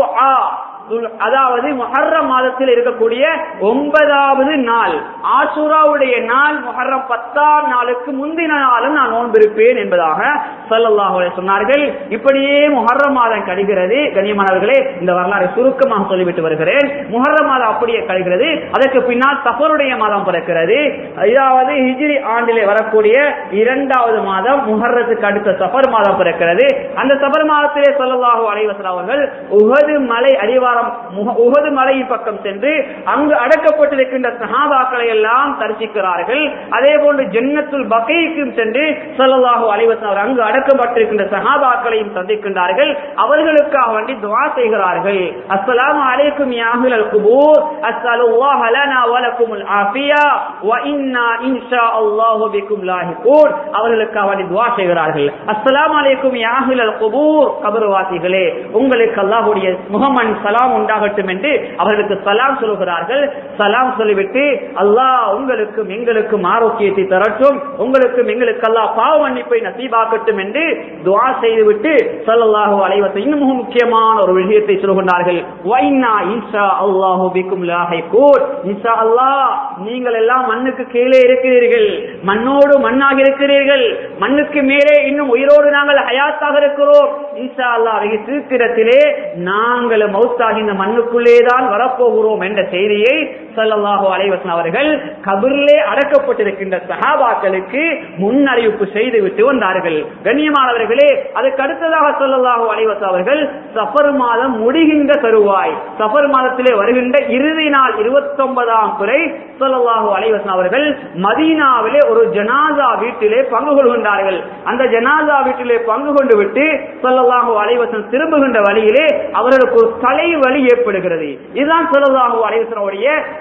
அதாவது முஹர்ரம் மாதத்தில் இருக்கக்கூடிய ஒன்பதாவது நாள் ஆசுராவுடைய நாள் முஹர்ரம் பத்தாம் நாளுக்கு முந்தின நாளும் நான் நோன்பிருப்பேன் என்பதாக சல்லல்லாஹு சொன்னார்கள் இப்படியே முஹர்ரம் மாதம் கழிகிறது கண்ணியமானவர்களே இந்த வரலாறு சுருக்கமாக சொல்லிவிட்டு வருகிறேன் முஹர்ரம் மாதம் அப்படியே கழிகிறது அதற்கு பின்னால் சஃபருடைய மாதம் பிறக்கிறது அதாவது ஹிஜ்ரி ஆண்டிலே வரக்கூடிய இரண்டாவது மாதம் முஹர்ரத்துக்கு அடுத்த சஃபர் மாதம் பிறக்கிறது அந்த சஃபர் மாதத்திலே சொல்லல்லாஹு அலைவசன் அவர்கள் உகது மலை அடிவாரம் உகது மலையின் பக்கம் சென்று அங்கு அடக்கப்பட்டிருக்கின்ற சஹாபாக்களை எல்லாம் தரிசிக்கிறார்கள் அதே போன்று ஜன்னத்துல் பகைக்கும் சென்று சொல்லலாஹு அலைவசன் அவர் அங்கு அடக்கப்பட்டிருக்கின்ற சஹாபாக்களையும் சந்திக்கின்றார்கள் அவர்களுக்காக வேண்டி துவா செய்கிறார்கள் அஸ்ஸலாமு அலைக்கும் யாஹில் அல் குபூர் அஸ்ஸலுல்லாஹ லனா வ லக்குமுல் ஆஃபியா வ இன்னா இன்ஷா அல்லாஹு பிக்கும் லாஹிகூன் அவர்களுக்காக வேண்டி துவா செய்கிறார்கள் அஸ்ஸலாமு அலைக்கும் யாஹில் அல் குபூர் கபர்வாசிகளே உங்களுக்கு அல்லாஹ்வுடைய முகமன் சலாம் உண்டாகட்டும் என்று அவர்களுக்கு சலாம் சொல்லுகிறார்கள் சலாம் சொல்லிவிட்டு அல்லாஹ் உங்களுக்கும் எங்களுக்கும் ஆரோக்கியத்தை தரட்டும் உங்களுக்கும் எங்களுக்கு அல்லாஹ் பாவ மன்னிப்பை நசீபாக்கட்டும் என்று துவா செய்துவிட்டு சல்லல்லாஹு அலைவசம் இன்னும் மிக முக்கியமான ஒரு விஷயத்தை சொல்லுகின்றார்கள் வைனா இன்ஷா அல்லாஹு பிக்கும் லாஹிகூன் இன்ஷா அல்லாஹ் நீங்கள் எல்லாம் மண்ணுக்கு கீழே இருக்கிறீர்கள் மண்ணோடு மண்ணாக இருக்கிறீர்கள் மண்ணுக்கு மேலே இன்னும் உயிரோடு நாங்கள் ஹயாத்தாக இருக்கிறோம் இன்ஷா அல்லாஹ் வெகு சீக்கிரத்திலே நாங்கள் மௌத்தாகி இந்த மண்ணுக்குள்ளே தான் வரப்போகிறோம் என்ற செய்தியை சல்லல்லாஹு அலைவசன் அவர்கள் கபிரிலே அடக்கப்பட்டிருக்கின்ற சஹாபாக்களுக்கு முன்னறிவிப்பு செய்து விட்டு வந்தார்கள் கண்ணியமானவர்களே அதுக்கு அடுத்ததாக சொல்லல்லாஹு அலைவசன் அவர்கள் சஃபர் மாதம் முடிகின்ற தருவாய் சஃபர் மாதத்திலே வருகின்ற இறுதி நாள் இருபத்தி ஒன்பதாம் துறை சொல்லல்லாஹு அலைவசன் அவர்கள் மதீனாவிலே ஒரு ஜனாதா வீட்டிலே பங்கு கொள்கின்றார்கள் அந்த ஜனாதா வீட்டிலே பங்கு கொண்டு விட்டு சொல்லல்லாஹு அலைவசன் திரும்புகின்ற வழியிலே அவர்களுக்கு ஒரு தலை வலி ஏற்படுகிறது இதுதான் சொல்லல்லாஹு அலைவசனுடைய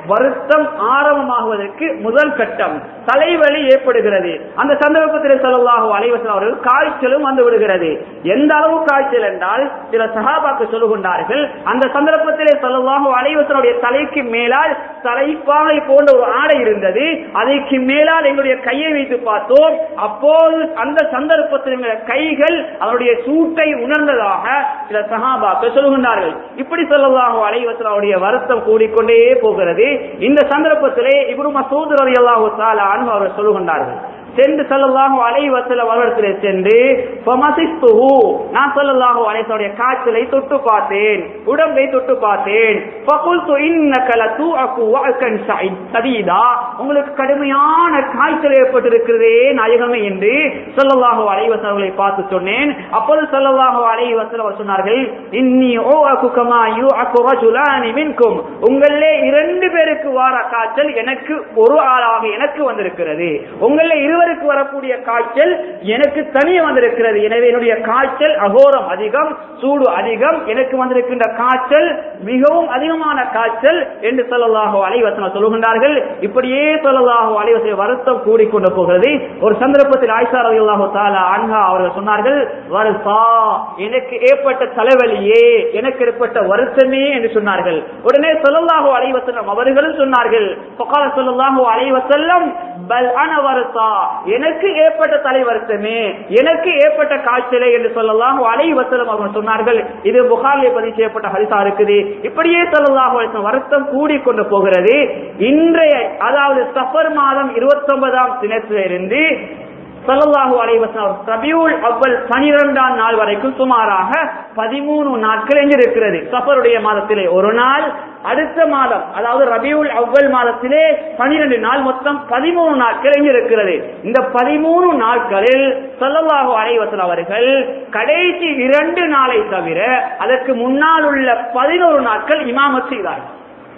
வருத்தம் ஆரம்பமாகுவதற்கு முதல் கட்டம் தலைவலி ஏற்படுகிறது அந்த சந்தர்ப்பத்தில் சொல்லலாக அலைவசன் அவர்கள் காய்ச்சலும் வந்து விடுகிறது எந்த அளவு காய்ச்சல் என்றால் சில சகாபாக்கு சொல்லுகின்றார்கள் அந்த சந்தர்ப்பத்திலே சொல்லலாக அலைவசனுடைய தலைக்கு மேலால் தலைப்பாகை போன்ற ஒரு ஆடை இருந்தது அதற்கு மேலால் எங்களுடைய கையை வைத்து பார்த்தோம் அப்போது அந்த சந்தர்ப்பத்தில் எங்களுடைய கைகள் அவருடைய சூட்டை உணர்ந்ததாக சில சகாபாக்கள் சொல்லுகின்றார்கள் இப்படி சொல்லலாக அலைவசனுடைய வருத்தம் கூடிக்கொண்டே போகிறது இந்த சந்தர்ப்பத்திலே இவரு மசூத் ரவி அல்லாஹு அனு அவர்கள் சொல்லுகின்றார்கள் சென்று சொல்லலாக அலைவசல வருடத்திலே சென்று ஃபமசிஸ்துஹு. நான் சொல்லலாக அலைவசனுடைய காய்ச்சலை தொட்டு பார்த்தேன் உடம்பை தொட்டு பார்த்தேன் ஃபகுல்து இன்னக லதுஅகு வஅகன் ஸஇத் சதீதா உங்களுக்கு கடுமையான காய்ச்சல் ஏற்பட்டிருக்கிறதே நாயகமே என்று சொல்லலாக அலைவசன் அவர்களை பார்த்து சொன்னேன் அப்போது சொல்லலாக அலைவசன் அவர் சொன்னார்கள் இன்னி ஓ அகு கமா யூ அகு ரஜுலானி மின்கும் உங்களே இரண்டு பேருக்கு வார காய்ச்சல் எனக்கு ஒரு ஆளாக எனக்கு வந்திருக்கிறது உங்களே இருவருக்கு வரக்கூடிய காய்ச்சல் எனக்கு தனியே வந்திருக்கிறது எனவே என்னுடைய காய்ச்சல் அகோரம் அதிகம் சூடு அதிகம் எனக்கு வந்திருக்கின்ற காய்ச்சல் மிகவும் அதிகமான காய்ச்சல் என்று சொல்லலாக அலைவசனம் சொல்லுகின்றார்கள் இப்படியே சொல்லலாக அலைவசனை வருத்தம் கூடிக்கொண்டு போகிறது ஒரு சந்தர்ப்பத்தில் ஆயிஷா ரலியல்லாஹு தஆலா அன்ஹா அவர்கள் சொன்னார்கள் வருசா எனக்கு ஏற்பட்ட தலைவலியே எனக்கு ஏற்பட்ட வருத்தமே என்று சொன்னார்கள் உடனே சொல்லலாஹு அலைவசனம் அவர்களும் சொன்னார்கள் ஃபகால ஸல்லல்லாஹு அலைஹி வஸல்லம் பல் அன வருசா எனக்கு ஏற்பட்ட தலை வருத்தமே எனக்கு ஏற்பட்ட காய்ச்சலே என்று சொல்லலாம் அலை வசலம் அவர்கள் சொன்னார்கள் இது புகாரிலே பதிவு செய்யப்பட்ட ஹரிசா இருக்குது இப்படியே சொல்லலாம் வருத்தம் கூடிக்கொண்டு போகிறது இன்றைய அதாவது சஃபர் மாதம் இருபத்தி ஒன்பதாம் தினத்திலிருந்து சல்லல்லாஹு அலைவசம் ரபியூல் அவ்வல் பனிரெண்டாம் நாள் வரைக்கும் சுமாராக பதிமூணு நாட்கள் எங்கிருக்கிறது சஃபருடைய மாதத்திலே ஒரு நாள் அடுத்த மாதம் அதாவது ரபியுல் அவ்வல் மாதத்திலே பனிரெண்டு நாள் மொத்தம் பதிமூணு நாட்கள் எங்கிருக்கிறது இந்த பதிமூணு நாட்களில் சல்லல்லாஹு அலைவசன் அவர்கள் கடைசி இரண்டு நாளை தவிர அதற்கு முன்னால் உள்ள பதினோரு நாட்கள் இமாமத் செய்தார்கள்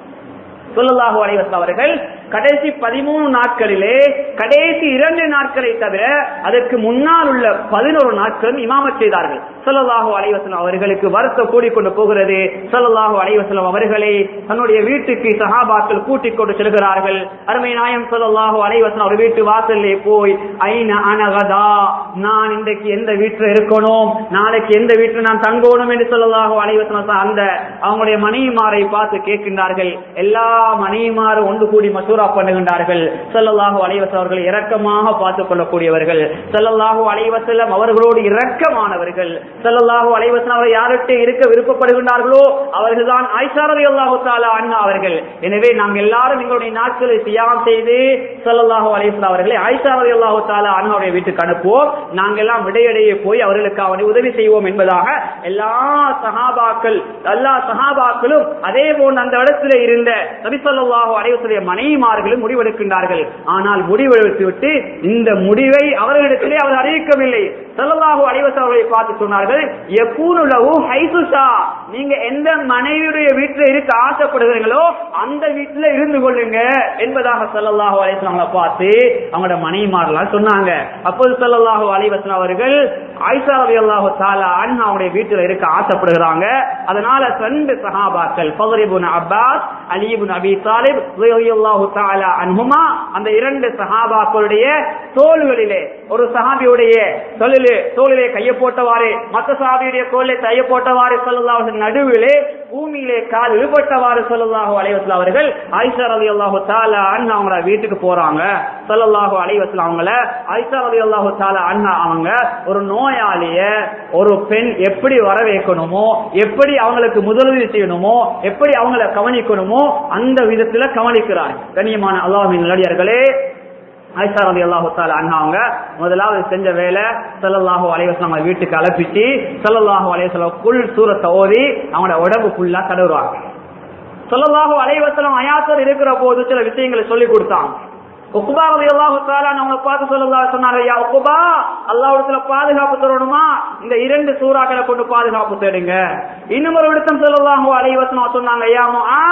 சொல்லலாஹு அலைவசன் அவர்கள் கடைசி பதிமூணு நாட்களிலே கடைசி இரண்டு நாட்களை தவிர அதற்கு முன்னால் உள்ள பதினோரு நாட்களும் இமாமத் செய்தார்கள் சொல்லலாஹு அலைவசலம் அவர்களுக்கு வருத்தம் கூடிக்கொண்டு போகிறது சொல்லலாஹு அலைவசலம் அவர்களை தன்னுடைய வீட்டுக்கு சஹாபாக்கள் கூட்டிக் கொண்டு செல்கிறார்கள் அருமை நாயம் சொல்லலாஹு அலைவசலம் அவர் வீட்டு வாசல்லே போய் ஐன அனகதா நான் இன்றைக்கு எந்த வீட்டில் இருக்கணும் நாளைக்கு எந்த வீட்டில் நான் தங்கணும் என்று சொல்லலாஹு அலைவசலம் அந்த அவங்களுடைய மணிமாரை பார்த்து கேட்கின்றார்கள் எல்லா மணிமாரும் ஒன்று கூடி மசூரா பண்ணுகின்றார்கள் ஸல்லல்லாஹு அலைஹி வஸல்லம் அவர்கள் இரக்கமாக பார்த்துக் கொள்ளக்கூடியவர்கள் ஸல்லல்லாஹு அலைஹி வஸல்லம் அவர்களோடு இரக்கமானவர்கள் ஸல்லல்லாஹு அலைஹி வஸல்லம் அவர் யார்கிட்ட இருக்க விருப்பப்படுகின்றார்களோ அவர்கள்தான் ஆயிஷா ரலியல்லாஹு தஆலா அன்ஹா அவர்கள் எனவே நாங்கள் எல்லாரும் எங்களுடைய நாட்களை தியாகம் செய்து ஸல்லல்லாஹு அலைஹி வஸல்லம் அவர்களை ஆயிஷா ரலியல்லாஹு தஆலா அன்ஹாவுடைய வீட்டுக்கு அனுப்புவோம் நாங்கள் எல்லாம் விடையடைய போய் அவர்களுக்கு அவனை உதவி செய்வோம் என்பதாக எல்லா சஹாபாக்கள் எல்லா சஹாபாக்களும் அதே போன்று அந்த இடத்துல இருந்த நபி ஸல்லல்லாஹு அலைஹி வஸல்லம் மனைவிமார்களும் முடிவெடுக்கின்றார்கள் ஆனால் முடிவெடுத்து விட்டு இந்த முடிவை அவர்களிடத்திலே அவர் அறிவிக்கவில்லை ஸல்லல்லாஹு அலைஹி வஸல்லம் அவர்களை பார்த்து சொன்னார்கள் யகூனு லஹு ஹைசுஷா நீங்க எந்த மனைவியுடைய வீட்டில் இருக்க ஆசைப்படுகிறீங்களோ அந்த வீட்டில் இருந்து கொள்ளுங்க என்பதாக ஸல்லல்லாஹு அலைஹி வஸல்லம் அவங்களை பார்த்து அவங்களோட மனைவிமாரெல்லாம் சொன்னாங்க அப்போது ஸல்லல்லாஹு அலைஹி வஸல்லம் அவர்கள் ஆயிஷா ரலியல்லாஹு தஆலா அன்ஹா அவருடைய வீட்டில் இருக்க ஆசைப்படுகிறாங்க அதனால ரெண்டு சஹாபாக்கள் ஃபதர் இப்னு அப்பாஸ் அலி இப்னு அபி தாலிப் ரலியல்லாஹு தஆலா அன்ஹுமா அந்த இரண்டு சஹாபாக்களுடைய தோள்களிலே ஒரு சஹாபியுடைய தொழிலே தோளிலே கையை போட்டவாறு மற்ற சஹாபியுடைய தோளிலே கையை போட்டவாறு ஸல்லல்லாஹு அலைஹி நடுவிலே பூமியிலே கால் இழுபட்டவாறு ஸல்லல்லாஹு அலைஹி வஸல்லம் அவர்கள் ஆயிஷா ரலியல்லாஹு தஆலா அன்ஹா அவங்கள வீட்டுக்கு போறாங்க ஸல்லல்லாஹு அலைஹி வஸல்லம் அவங்கள ஆயிஷா ரலியல்லாஹு தஆலா அன்ஹா அவங்க ஒரு நோயாளிய ஒரு பெண் எப்படி வர வைக்கணுமோ எப்படி அவங்களுக்கு முதலுதவி செய்யணுமோ எப்படி அவங்கள கவனிக்கணுமோ அந்த விதத்துல கவனிக்கிறார் கண்ணியமான அல்லாஹின் நல்லடியார்களே ஆயிஷா ரதி அல்லாஹு தாலா அண்ணா அவங்க முதலாவது செஞ்ச வேலை சல்லல்லாஹு அலைவசம் அவங்க வீட்டுக்கு அழைப்பிச்சு சல்லல்லாஹு அலைவசம் குள் சூரத்தை ஓதி அவங்களோட உடம்பு ஃபுல்லா தடவுறாங்க சல்லல்லாஹு அலைவசலம் அயாசர் இருக்கிற போது சில விஷயங்களை சொல்லி கொடுத்தாங்க உக்குபா ரதி அல்லாஹு தாலா அவங்களை பார்த்து சொல்லல்லா சொன்னாங்க யா உக்குபா அல்லாஹ்விடத்துல பாதுகாப்பு தரணுமா இந்த இரண்டு சூறாக்களை கொண்டு பாதுகாப்பு தேடுங்க இன்னும் ஒரு விடத்தம் சொல்லல்லாஹு அலைவசனம் சொன்னாங்க யா முஆத்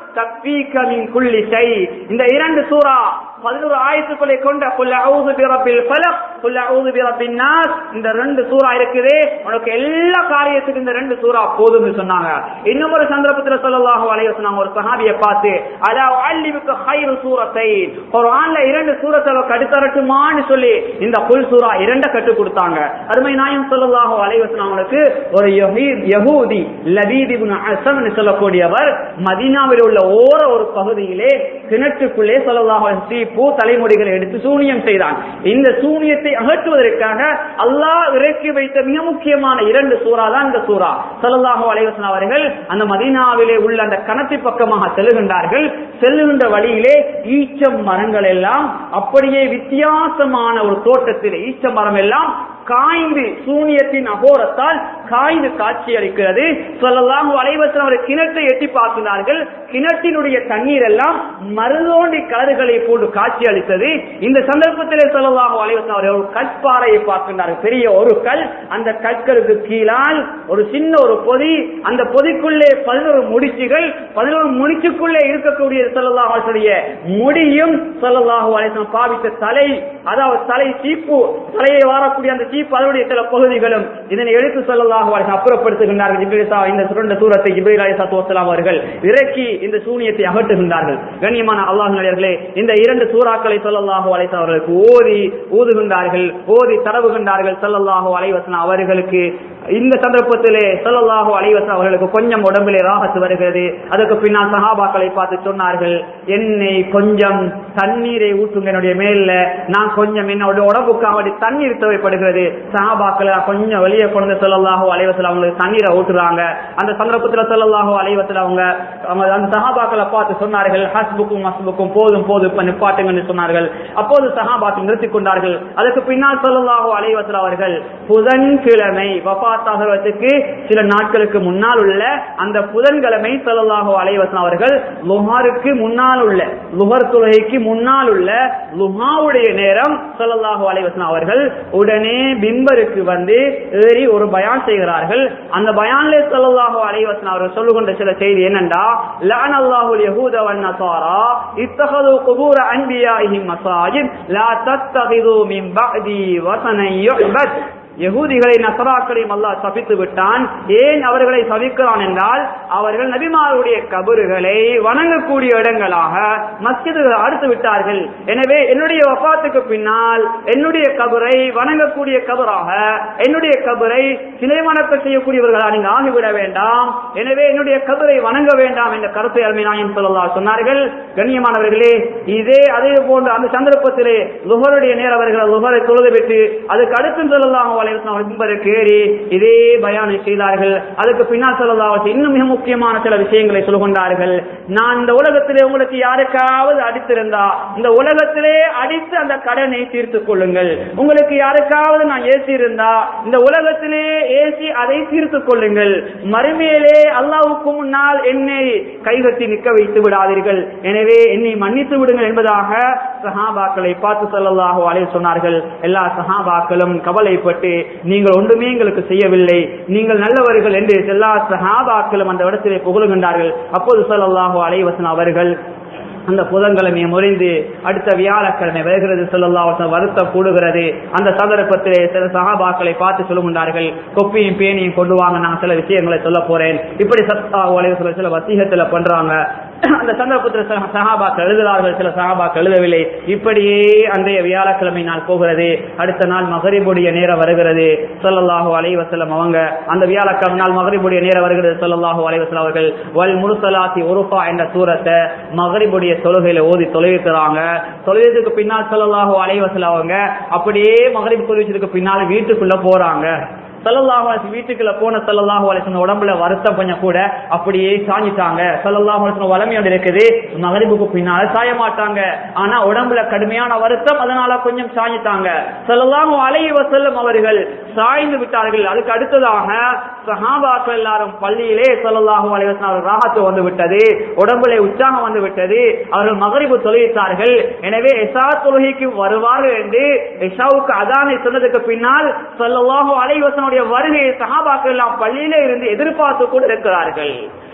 தக்வீக மின் குல்லி ஷை இந்த இரண்டு சூரா பதினோரு ஆயத்துக்களை கொண்ட குல் அஊது பிரபில் ஃபலக் குல் அஊது பிரபின் நாஸ் இந்த ரெண்டு சூரா இருக்குது உனக்கு எல்லா காரியத்துக்கும் இந்த ரெண்டு சூரா போதும்னு சொன்னாங்க இன்னும் ஒரு சந்தர்ப்பத்துல ஸல்லல்லாஹு அலைஹி வஸல்லம் ஒரு சஹாபியை பார்த்து அலா அல்லிமுக்கு ஹைரு சூரத்தை குர்ஆன்ல இரண்டு சூரத்தை கடுத்தரட்டுமான்னு சொல்லி இந்த குல் சூரா இரண்ட கட்டு கொடுத்தாங்க அருமை நாயம் ஸல்லல்லாஹு அலைஹி வஸல்லம் அவங்களுக்கு ஒரு யஹீத் யஹூதி லபீத் இப்னு அஸம்னு சொல்லக்கூடியவர் மதீனாவில் உள்ள ஓர ஒரு பகுதியிலே கிணற்றுக்குள்ளே ஸல்லல்லாஹு அலைஹி வஸல்லம் பூ தலைமுடிகளை எடுத்து சூனியம் செய்தான் இந்த சூனியத்தை அகற்றுவதற்காக அல்லாஹ் இறக்கி வைத்த மிக முக்கியமான இரண்டு சூறா தான் இந்த சூறா ஸல்லல்லாஹு அலைஹி வஸல்லம் அவர்கள் அந்த மதீனாவிலே உள்ள அந்த கணத்தி பக்கமாக செல்லுகின்றார்கள் செல்லுகின்ற வழியிலே ஈச்சம் மரங்கள் எல்லாம் அப்படியே வித்தியாசமான ஒரு தோட்டத்தில் ஈச்ச மரம் எல்லாம் காய்ந்து சூனியத்தின் அகோரத்தால் காய்ந்து காட்சி அளிக்கிறது சொல்லலாம் அலைவசம் அவர் கிணற்றை எட்டி பார்க்கிறார்கள் கிணற்றினுடைய தண்ணீர் எல்லாம் மருதோண்டி கலர்களை போட்டு காட்சி அளித்தது இந்த சந்தர்ப்பத்திலே சொல்லலாம் அலைவசம் அவர் ஒரு கற்பாறையை பார்க்கின்றார்கள் பெரிய ஒரு கல் அந்த கற்களுக்கு கீழால் ஒரு சின்ன ஒரு பொதி அந்த பொதிக்குள்ளே பதினோரு முடிச்சுகள் பதினோரு முடிச்சுக்குள்ளே இருக்கக்கூடிய சொல்லலாம் முடியும் சொல்லலாஹு அலைவசம் பாவித்த தலை அதாவது தலை சீப்பு தலையை வாரக்கூடிய அந்த சீப்பு அதனுடைய சில பகுதிகளும் இதனை எடுத்து சொல்லலாக அவர்கள் அப்புறப்படுத்துகின்றார்கள் ஜிப்ரீல் சா- இந்த சுரண்ட சூரத்தை ஜிப்ரீல் அலி சத்து அவர்கள் இறக்கி இந்த சூனியத்தை அகற்றுகின்றார்கள் கண்ணியமான அல்லாஹ் நிலையர்களே இந்த இரண்டு சூறாக்களை சொல்லல்லாஹு அலைச அவர்களுக்கு ஓதி ஊதுகின்றார்கள் ஓதி தடவுகின்றார்கள் சொல்லல்லாஹு அலைவசன் அவர்களுக்கு இந்த சந்தர்ப்பத்திலே சொல்லல்லாஹு அலைவசன் அவர்களுக்கு கொஞ்சம் உடம்பிலே ராகத்து வருகிறது அதுக்கு பின்னால் சஹாபாக்களை பார்த்து சொன்னார்கள் என்னை கொஞ்சம் தண்ணீரை ஊற்றுங்க என்னுடைய மேல நான் கொஞ்சம் என்னோட உடம்புக்காக வேண்டி தண்ணீர் தேவைப்படுகிறது சஹாபாக்களை கொஞ்சம் வெளியே கொண்டு சொல்லல்லாஹு அலைவசல் அவங்களுக்கு தண்ணீரை ஊற்றுறாங்க அந்த சந்தர்ப்பத்துல சொல்லல்லாஹு அலைவசல் அவங்க அவங்க அந்த சஹாபாக்களை பார்த்து சொன்னார்கள் ஹஸ்புக்கும் மஸ்புக்கும் போதும் போதும் இப்ப நிப்பாட்டுங்கன்னு சொன்னார்கள் அப்போது சஹாபாக்கள் நிறுத்திக் கொண்டார்கள் அதுக்கு பின்னால் சொல்லல்லாஹு அலைவசல் அவர்கள் புதன்கிழமை வபாத்தாகிறதுக்கு சில நாட்களுக்கு முன்னால் உள்ள அந்த புதன்கிழமை சொல்லல்லாஹு அலைவசன் அவர்கள் லுஹாருக்கு முன்னால் உள்ள லுஹர் தொழுகைக்கு முன்னால் உள்ள லுஹாவுடைய நேரம் சொல்லல்லாஹு அலைவசன் அவர்கள் உடனே பிம்பருக்கு வந்து ஏறி ஒரு பயான் செய்கிறார்கள் அந்த பயான்லே சொல்லல்லாஹு அலைவசன் அவர்கள் சொல்லுகின்ற சில செய்தி என்னண்டா லான் அல்லாஹுல் யஹூத வன் நசாரா இத்தகது குபூர அன்பியாஹிம் மசாஜித் லா தத்தகிது மின் பஅதி வசனை யுஅபத் யகூதிகளை நசராக்களையும் அல்லாஹ் சபித்து விட்டான் ஏன் அவர்களை சபிக்கிறான் என்றால் அவர்கள் நபிமாருடைய கபறுகளை வணங்கக்கூடிய இடங்களாக மஸ்ஜிதுகள் அடுத்து விட்டார்கள் எனவே என்னுடைய வபாத்துக்கு பின்னால் என்னுடைய கபரை வணங்கக்கூடிய கபராக என்னுடைய கபரை சிலை வணக்க செய்யக்கூடியவர்களாக நீங்க ஆகிவிட வேண்டாம் எனவே என்னுடைய கபரை வணங்க வேண்டாம் என்ற கருத்தை அருமையாயம் சொல்லலாம் சொன்னார்கள் கண்ணியமானவர்களே இதே அதே போன்று அந்த சந்தர்ப்பத்திலே லுகருடைய நேரம் அவர்கள் லுகரை தொழுது விட்டு அதுக்கு அடுத்து சொல்லலாம் அவர்களுக்கு ஏறி இதே பயானை செய்தார்கள் அதுக்கு பின்னால் சொல்லலாம் இன்னும் மிக முக்கியமான சில விஷயங்களை சொல்லுகின்றார்கள் நான் இந்த உலகத்திலே உங்களுக்கு யாருக்காவது அடித்திருந்தா இந்த உலகத்திலே அடித்து அந்த கடனை தீர்த்துக் கொள்ளுங்கள் உங்களுக்கு யாருக்காவது நான் ஏசி இருந்தா இந்த உலகத்திலே ஏசி அதை தீர்த்துக் கொள்ளுங்கள் மறுமையிலே அல்லாவுக்கு முன்னால் என்னை கைகட்டி நிற்க வைத்து விடாதீர்கள் எனவே என்னை மன்னித்து விடுங்கள் என்பதாக சஹாபாக்களை பார்த்து சொல்லலாக அலைய சொன்னார்கள் எல்லா சஹாபாக்களும் கவலைப்பட்டு நீங்கள் ஒன்றுமே எங்களுக்கு செய்யவில்லை நீங்கள் நல்லவர்கள் என்று எல்லா சஹாபாக்களும் அந்த இடத்திலே புகழுகின்றார்கள் அப்போது சொல்லலாக அலைவசன் அவர்கள் அந்த புதன்கிழமையை முறிந்து அடுத்த வியாழக்கிழமை வருகிறது சொல்லலாம் வருத்தம் கூடுகிறது அந்த சந்தர்ப்பத்திலே சில சகாபாக்களை பார்த்து சொல்லுகின்றார்கள் கொப்பியும் பேனியும் கொண்டு வாங்க நான் சில விஷயங்களை சொல்ல போறேன் இப்படி சத்தா சில சில வசீகத்துல பண்றாங்க அந்த சந்தர்ப்பத்தில் சில சகாபாக்கள் எழுதுகிறார்கள் சில சகாபாக்கள் எழுதவில்லை இப்படியே அன்றைய வியாழக்கிழமை நாள் போகிறது அடுத்த நாள் மகரிபுடைய நேரம் வருகிறது சொல்லல்லாஹு அலைவசலம் அவங்க அந்த வியாழக்கிழமை நாள் மகரிபுடைய நேரம் வருகிறது சொல்லல்லாஹு அலைவசலம் அவர்கள் வல் முருசலாத்தி உருஃபா என்ற சூரத்தை மகரிபுடைய தொழுகையில ஓதி தொலைவிக்கிறாங்க தொலைவதுக்கு பின்னால் சொல்லல்லாஹு அலைவசலம் அவங்க அப்படியே மகரிப் தொழுவிச்சதுக்கு பின்னால் வீட்டுக்குள்ள போறாங்க சல்லல்லாஹு அலைஹி வீட்டுக்குள்ள போன சல்லல்லாஹு அலைஹி உடம்புல வருத்தம் கொஞ்சம் கூட அப்படியே சாஞ்சிட்டாங்க சல்லல்லாஹு அலைஹி வளமை ஒன்று இருக்குது மகரிபுக்கு பின்னால சாய மாட்டாங்க ஆனா உடம்புல கடுமையான வருத்தம் அதனால கொஞ்சம் சாஞ்சிட்டாங்க சல்லல்லாஹு அலைஹி வஸல்லம் அவர்கள் சாய்ந்து விட்டார்கள் அதுக்கு அடுத்ததாக சஹாபாக்கள் எல்லாரும் பள்ளியிலே சல்லல்லாஹு அலைஹி வஸல்லம் அவர்கள் ராகத்து வந்து விட்டது உடம்புல உற்சாகம் வந்து விட்டது அவர்கள் மகரிபு தொழுவித்தார்கள் எனவே எசா தொழுகைக்கு வருவார்கள் என்று எஷாவுக்கு அதானை சொன்னதுக்கு பின்னால் சல்லல்லாஹு அலைஹி வஸல்லம் அவருடைய வருகையை சஹாபாக்கள் எல்லாம் பள்ளியிலே இருந்து எதிர்பார்த்து கூட இருக்கிறார்கள்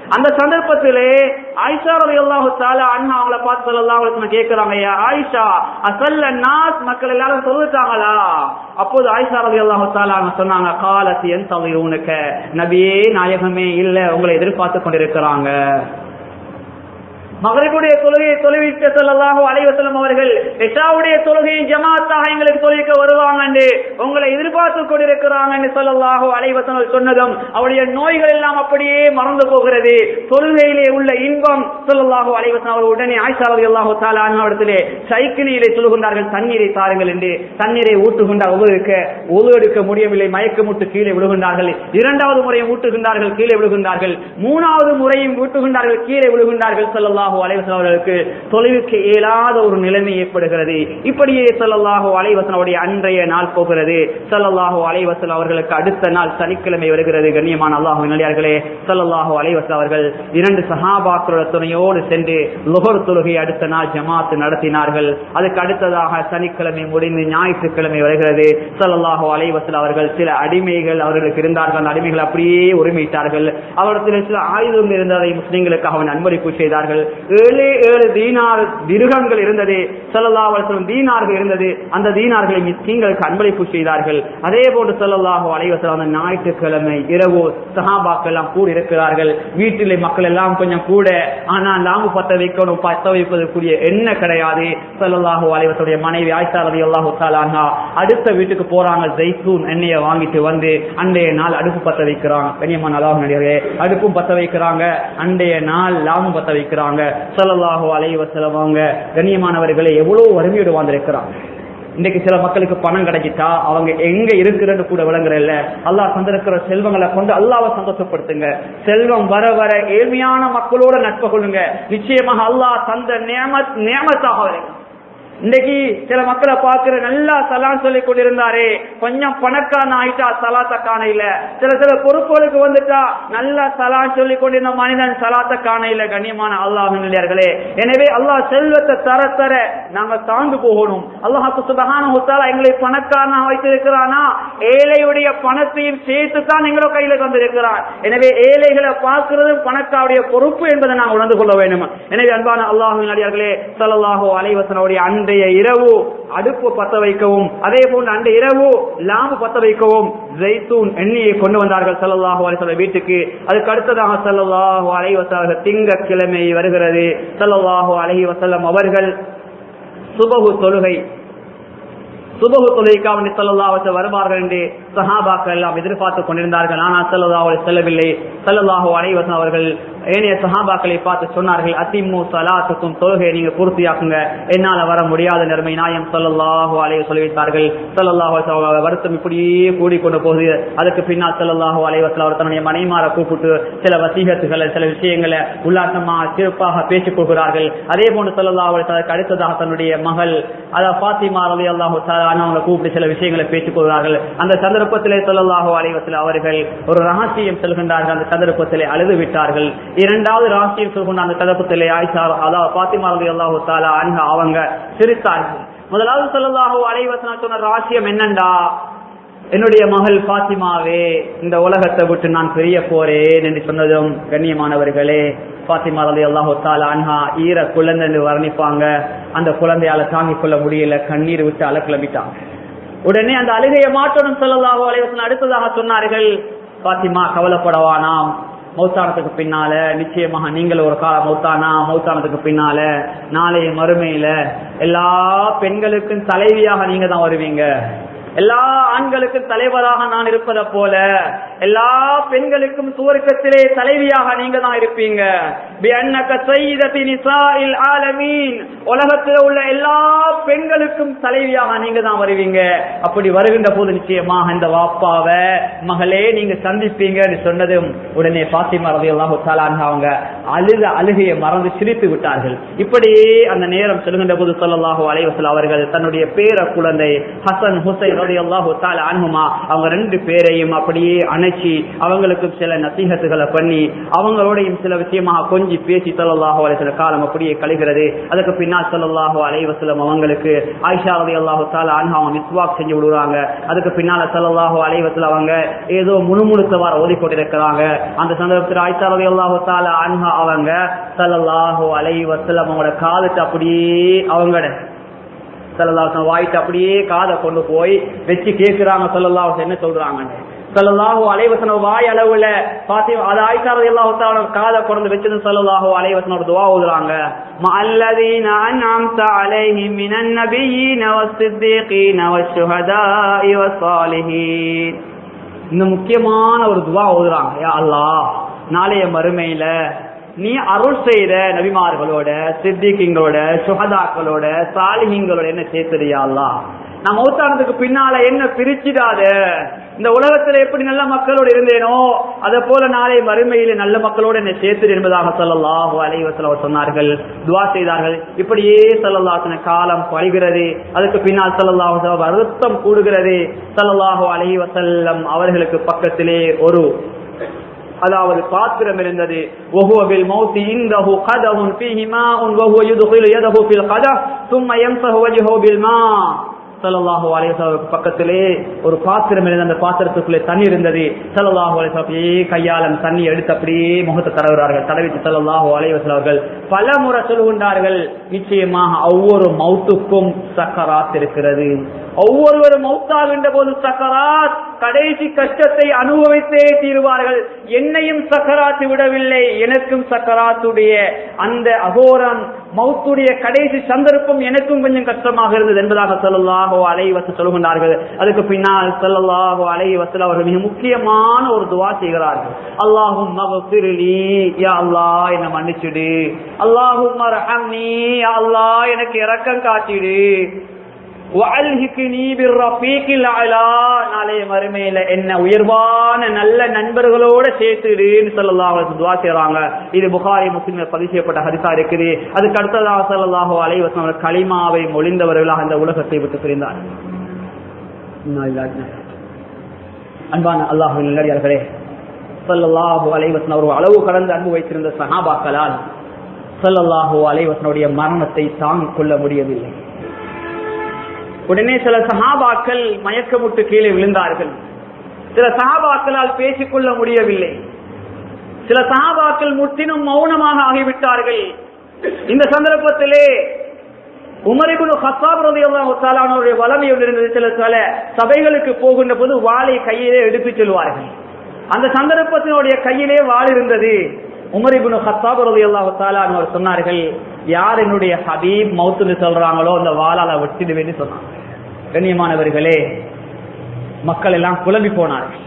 அந்த சந்தர்ப்பத்திலே ஆயிஷா ரவி அல்லாஹு தாலா அண்ணா அவங்கள பார்த்து சொல்லலாம் அவங்களுக்கு கேட்கிறாங்க ஐயா ஆயிஷா அசல்ல நாஸ் மக்கள் எல்லாரும் சொல்லிட்டாங்களா அப்போது ஆயிஷா ரவி அல்லாஹு தாலா அவங்க சொன்னாங்க காலத்து என் தவிர உனக்கு நபியே நாயகமே இல்ல உங்களை எதிர்பார்த்து கொண்டிருக்கிறாங்க மகரிபுடைய தொழுகையை தொழுவித்த சொல்லலாக அலைவசலம் அவர்கள் எஷாவுடைய தொழுகையை ஜமாத்தாக எங்களுக்கு தொழுவிக்க வருவாங்க என்று உங்களை எதிர்பார்த்து கொண்டிருக்கிறாங்க என்று சொல்லலாக அலைவசனம் சொன்னதும் அவருடைய நோய்கள் எல்லாம் அப்படியே மறந்து போகிறது தொழுகையிலே உள்ள இன்பம் சொல்லலாக அலைவசனம் அவர் உடனே ஆய்சாரதி அல்லாஹு தாலானத்திலே சைக்கிளிலே சொல்லுகின்றார்கள் தண்ணீரை தாருங்கள் என்று தண்ணீரை ஊட்டுகின்றார் ஒவ்வொருக்க ஒது எடுக்க முடியவில்லை மயக்கமுட்டு கீழே விழுகின்றார்கள் இரண்டாவது முறையும் ஊட்டுகின்றார்கள் கீழே விழுகின்றார்கள் மூணாவது முறையும் ஊட்டுகின்றார்கள் கீழே விழுகின்றார்கள் சொல்லலாம் சல்லாஹூ அலைவசன் அவர்களுக்கு தொலைவுக்கு இயலாத ஒரு நிலைமை ஏற்படுகிறது இப்படியே சல்லல்லாஹூ அலைவசனுடைய அன்றைய நாள் போகிறது சல்லல்லாஹூ அலைவசன் அவர்களுக்கு அடுத்த நாள் சனிக்கிழமை வருகிறது கண்ணியமான அல்லாஹூ நிலையார்களே சல்லல்லாஹூ அலைவசன் அவர்கள் இரண்டு சஹாபாக்களோட துணையோடு சென்று லுகர் தொழுகை அடுத்த நாள் ஜமாத்து நடத்தினார்கள் அதுக்கு அடுத்ததாக சனிக்கிழமை முடிந்து ஞாயிற்றுக்கிழமை வருகிறது சல்லல்லாஹூ அலைவசன் அவர்கள் சில அடிமைகள் அவர்களுக்கு இருந்தார்கள் அந்த அடிமைகள் அப்படியே உரிமைத்தார்கள் அவர்கள் சில ஆயுதங்கள் இருந்ததை முஸ்லீம்களுக்கு அவன் அன்பளிப்பு செய்தார்கள் ஏழே ஏழு தீனார் திருகங்கள் இருந்தது செல்லல்லாஹ் தீனார்கள் இருந்தது அந்த தீனார்களை மிஸ்கீங்களுக்கு அன்பளிப்பு செய்தார்கள் அதே போன்று செல்லல்லாஹோ அலைவசம் அந்த ஞாயிற்றுக்கிழமை இரவு சஹாபாக்கள் எல்லாம் கூட இருக்கிறார்கள் வீட்டிலே மக்கள் எல்லாம் கொஞ்சம் கூட ஆனா லாம்பு பத்த வைக்கணும் பத்த வைப்பதற்குரிய என்ன கிடையாது செல்லல்லாஹோ அலைவசோடைய மனைவி ஆயிஷா ரவி அல்லாஹு தாலானா அடுத்த வீட்டுக்கு போறாங்க ஜெய்சூன் எண்ணெயை வாங்கிட்டு வந்து அன்றைய நாள் அடுப்பு பத்த வைக்கிறாங்க கண்ணியமான அல்லாஹ் நடிகரே அடுப்பும் பத்த வைக்கிறாங்க அன்றைய நாள் லாபம் பத்த வைக்கிறாங்க சொல்லலாகோ அலைவசலம் அவங்க கண்ணியமானவர்களை எவ்வளவு வறுமையோடு வாழ்ந்திருக்கிறாங்க இன்னைக்கு சில மக்களுக்கு பணம் கிடைச்சிட்டா அவங்க எங்க இருக்குன்னு கூட விளங்குறல்ல அல்லாஹ் தந்திருக்கிற செல்வங்களை கொண்டு அல்லாவை சந்தோஷப்படுத்துங்க செல்வம் வர வர ஏழ்மையான மக்களோட நட்பு கொள்ளுங்க நிச்சயமாக அல்லாஹ் தந்த நியமத் நியமத்தாக வரும் இன்னைக்கு சில மக்களை பார்க்கிற நல்லா சலான் சொல்லி கொண்டிருந்தாரே கொஞ்சம் பணக்கான ஆயிட்டா சலாத்த காண இல்ல சில சில பொறுப்புகளுக்கு வந்துட்டா நல்லா சலான் சொல்லி கொண்டிருந்த மனிதன் சலாத்த காண இல்ல கண்ணியமான அல்லாஹ் நிலையார்களே எனவே அல்லாஹ் செல்வத்தை தர தர நாங்க தாழ்ந்து போகணும் அல்லாஹாக்கு சுபகான ஹுத்தாலா எங்களை பணக்காரனா வைத்திருக்கிறானா ஏழையுடைய பணத்தையும் சேர்த்து தான் எங்களோட கையில தந்திருக்கிறான் எனவே ஏழைகளை பார்க்கிறது பணக்காருடைய பொறுப்பு என்பதை நாங்கள் உணர்ந்து கொள்ள வேண்டும் எனவே அன்பான அல்லாஹு நடிகார்களே சல்லாஹோ அலைவசனுடைய அன்றைய இரவு அடுப்பு பத்த வைக்கவும் அதே போன்று அன்றைய இரவு லாம்பு பத்த வைக்கவும் ஜெய்தூன் எண்ணெயை கொண்டு வந்தார்கள் சல்லாஹு அலைவச வீட்டுக்கு அதுக்கு அடுத்ததாக சல்லாஹு அலைவசாக திங்க கிழமை வருகிறது சல்லாஹு அலஹி வசல்லம் அவர்கள் சுபகு தொழுகை சுபகு தொழுகைக்காக சல்லாஹ் வருவார்கள் என்று சஹாபாக்கள் எல்லாம் எதிர்பார்த்து கொண்டிருந்தார்கள் ஆனால் சல்லா செல்லவில்லை சல்லல்லாஹு அலைவசன் அவர்கள் ஏனைய சஹாபாக்களை பார்த்து சொன்னார்கள் அத்திமு சலாத்துக்கும் தொழுகை நீங்க பூர்த்தியாக்குங்க என்னால வர முடியாத நிலைமை நாயம் சல்லல்லாஹு அலைய சொல்லிவிட்டார்கள் சல்லல்லாஹு வருத்தம் இப்படியே கூடிக்கொண்டு போகுது அதுக்கு பின்னால் சல்லல்லாஹு அலைவசல் அவர் தன்னுடைய மனைமார கூப்பிட்டு சில வசீகத்துகளை சில விஷயங்களை உல்லாசமா சிறப்பாக பேசிக் கொள்கிறார்கள் அதே போன்று சல்லல்லாஹு அதற்கு அடுத்ததாக தன்னுடைய மகள் அதாவது பாத்திமா ரவி அல்லாஹு அவங்களை கூப்பிட்டு சில விஷயங்களை பேசிக் கொள்கிறார்கள் அந்த சந்தர்ப்பத்திலே சொல்லல்லாஹோ அலைவத்தில் அவர்கள் ஒரு ரகசியம் செல்கின்றார்கள் அந்த சந்தர்ப்பத்திலே அழுது விட்டார்கள் இரண்டாவது ரகசியம் சொல்கின்ற அந்த சந்தர்ப்பத்திலே ஆயிஷா அதாவது பாத்திமா ரவி அல்லாஹு தாலா அன்ஹா அவங்க சிரித்தார்கள் முதலாவது சொல்லல்லாஹோ அலைவசனா சொன்ன ரகசியம் என்னண்டா என்னுடைய மகள் பாத்திமாவே இந்த உலகத்தை விட்டு நான் பிரிய போறேன் என்று சொன்னதும் கண்ணியமானவர்களே பாத்திமா ரலி அல்லாஹு தாலா அன்ஹா ஈர குழந்தை வர்ணிப்பாங்க அந்த குழந்தையால தாங்கிக் கொள்ள முடியல கண்ணீர் விட்டு அல கிளம்பிட்டாங்க உடனே அந்த அழுகையை மாற்றணும் சொல்லலாஹோ அலைவசன் அடுத்ததாக சொன்னார்கள் பாத்திமா கவலைப்படவானாம் மௌத்தானத்துக்கு பின்னால நிச்சயமாக நீங்கள் ஒரு கால மௌத்தானா மௌத்தானத்துக்கு பின்னால நாளைய மறுமையில எல்லா பெண்களுக்கும் தலைவியாக நீங்க தான் வருவீங்க எல்லா ஆண்களுக்கும் தலைவராக நான் இருப்பதை போல எல்லா பெண்களுக்கும் சுவர்க்கத்திலே தலைவியாக நீங்க தான் இருப்பீங்க உலகத்தில் உள்ள எல்லா பெண்களுக்கும் தலைவியாக நீங்க தான் வருவீங்க அப்படி வருகின்ற போது நிச்சயமாக இந்த வாப்பாவ மகளே நீங்க சந்திப்பீங்கன்னு சொன்னதும் உடனே பாத்திமா ரவி அல்லாஹு அவங்க அழுத அழுகையை மறந்து சிரித்து விட்டார்கள் இப்படியே அந்த நேரம் சொல்கின்ற போது சொல்லலாஹு அலைவசல் அவர்கள் தன்னுடைய பேர குழந்தை ஹசன் ஹுசைன் ரவி அல்லாஹு தால அனுமா அவங்க ரெண்டு பேரையும் அப்படியே அணைச்சி அவங்களுக்கும் சில நசீகத்துகளை பண்ணி அவங்களோடையும் சில விஷயமாக கொஞ்சம் கொஞ்சி பேசி சல்லாஹூ அலைவசல்லம் காலம் அப்படியே கழிகிறது அதுக்கு பின்னால் சல்லாஹூ அலைவசல்லம் அவங்களுக்கு ஆயிஷா ரதி அல்லாஹு தாலா அன்ஹா அவங்க மிஸ்வாக் செஞ்சு விடுறாங்க அதுக்கு பின்னால சல்லாஹூ அலைவசல்லம் அவங்க ஏதோ முணுமுணுத்தவாறு ஓதிக்கொண்டிருக்கிறாங்க அந்த சந்தர்ப்பத்தில் ஆயிஷா ரதி அல்லாஹு தாலா அன்ஹா அவங்க சல்லாஹூ அலைவசல்லம் அவங்களோட காலத்தை அப்படியே அவங்களோட சல்லல்லாஹு வாயிட்டு அப்படியே காதை கொண்டு போய் வச்சு கேட்கிறாங்க சல்லல்லாஹு என்ன சொல்றாங்கன்னு சல்லல்லாஹு அலைவசன வாய் அளவுல பாத்தி அது ஆயிஷாரதி அல்லாஹு காதை கொண்டு வச்சது சல்லல்லாஹு அலைவசன ஒரு துவா ஓதுறாங்க மல்லதீன அன்அம்த அலைஹிம் மினன் நபியீன வஸ்ஸித்தீகீன வஷ்ஷுஹதாஇ வஸ்ஸாலிஹீன் இந்த முக்கியமான ஒரு துவா ஓதுறாங்க யா அல்லாஹ் நாளைய மறுமையில நீ அருள் செய்த நபிமார்களோட சித்திகிங்களோட சுகதாக்களோட சாலிகிங்களோட என்ன சேர்த்துறியா நான் மௌத்தானதுக்கு பின்னால என்ன பிரிச்சிடாத இந்த உலகத்துல எப்படி நல்ல மக்களோடு இருந்தேனோ அதை போல நாளை மறுமையில நல்ல மக்களோடு என்ன சேர்த்து என்பதாக சொல்லல்லாஹு அலைவசல் அவர் சொன்னார்கள் துவா செய்தார்கள் இப்படியே சல்லல்லாசன காலம் பழிகிறது அதுக்கு பின்னால் சல்லல்லாஹு வருத்தம் கூடுகிறது சல்லல்லாஹு அலைவசல்லம் அவர்களுக்கு பக்கத்திலே ஒரு அதாவது பாத்திரம் இருந்தது وهو بالموت عنده قدح فيه ماء وهو يدخل يده في القدح ثم يمسح وجهه بالماء சல்லாஹூ அலைவசாவுக்கு பக்கத்திலே ஒரு பாத்திரம் இருந்த அந்த பாத்திரத்துக்குள்ளே தண்ணி இருந்தது சல்லாஹூ அலைவசா அப்படியே கையாளம் தண்ணி எடுத்து அப்படியே முகத்தை தடவுறார்கள் தடவித்து சல்லாஹூ அலைவசல் அவர்கள் பல முறை சொல்கின்றார்கள் நிச்சயமாக ஒவ்வொரு மவுத்துக்கும் சக்கராத் இருக்கிறது ஒவ்வொருவரும் மௌத்தாகின்ற போது சக்கராத் கடைசி கஷ்டத்தை அனுபவித்தே தீருவார்கள் என்னையும் சக்கராத்து விடவில்லை எனக்கும் சக்கராத்துடைய அந்த அகோரம் மௌத்துடைய கடைசி சந்தர்ப்பம் எனக்கும் கொஞ்சம் கஷ்டமாக இருந்தது என்பதாக சொல்லலாகோ அலைவச சொல்கின்றார்கள் அதுக்கு பின்னால் சொல்லலாகோ அலைவசல் அவர்கள் மிக முக்கியமான ஒரு துவா செய்கிறார்கள் அல்லாஹும் யா அல்லா என்ன மன்னிச்சுடு அல்லாஹும் அல்லா எனக்கு இறக்கம் காட்டிடு நாளைய மறுமையில என்ன உயர்வான நல்ல நண்பர்களோட சேர்த்துடுன்னு சொல்லலாம் துவா செய்யறாங்க இது புகாரி முஸ்லிம் பதிவு செய்யப்பட்ட ஹரிசா இருக்குது அதுக்கு அடுத்ததாக சொல்லலாக அலைவசம் களிமாவை மொழிந்தவர்களாக அந்த உலகத்தை விட்டு பிரிந்தார் அன்பான அல்லாஹு நல்லடியார்களே சொல்லல்லாஹு அலைவசன் ஒரு அளவு கடந்து அன்பு வைத்திருந்த சஹாபாக்களால் சொல்லல்லாஹு அலைவசனுடைய மரணத்தை தாங்கிக் கொள்ள முடியவில்லை உடனே சில சகாபாக்கள் மயக்கமுட்டு கீழே விழுந்தார்கள் சில சகாபாக்களால் பேசிக்கொள்ள முடியவில்லை சில சகாபாக்கள் முற்றிலும் மௌனமாக ஆகிவிட்டார்கள் இந்த சந்தர்ப்பத்திலே உமரிபுல் ஹசாப் ரதியுடைய வளமை இருந்தது சில சில சபைகளுக்கு போகின்ற போது வாளை கையிலே எடுத்துச் செல்வார்கள் அந்த சந்தர்ப்பத்தினுடைய கையிலே வாள் இருந்தது உமரிபுன் ஹத்தாப் ரதி அல்லாஹு சொன்னார்கள் யார் என்னுடைய ஹபீப் மவுத்துன்னு சொல்றாங்களோ அந்த வாளால வெட்டிடுவேன்னு சொன்னாங்க கண்ணியமானவர்களே மக்கள் எல்லாம் குழம்பி போனார்கள்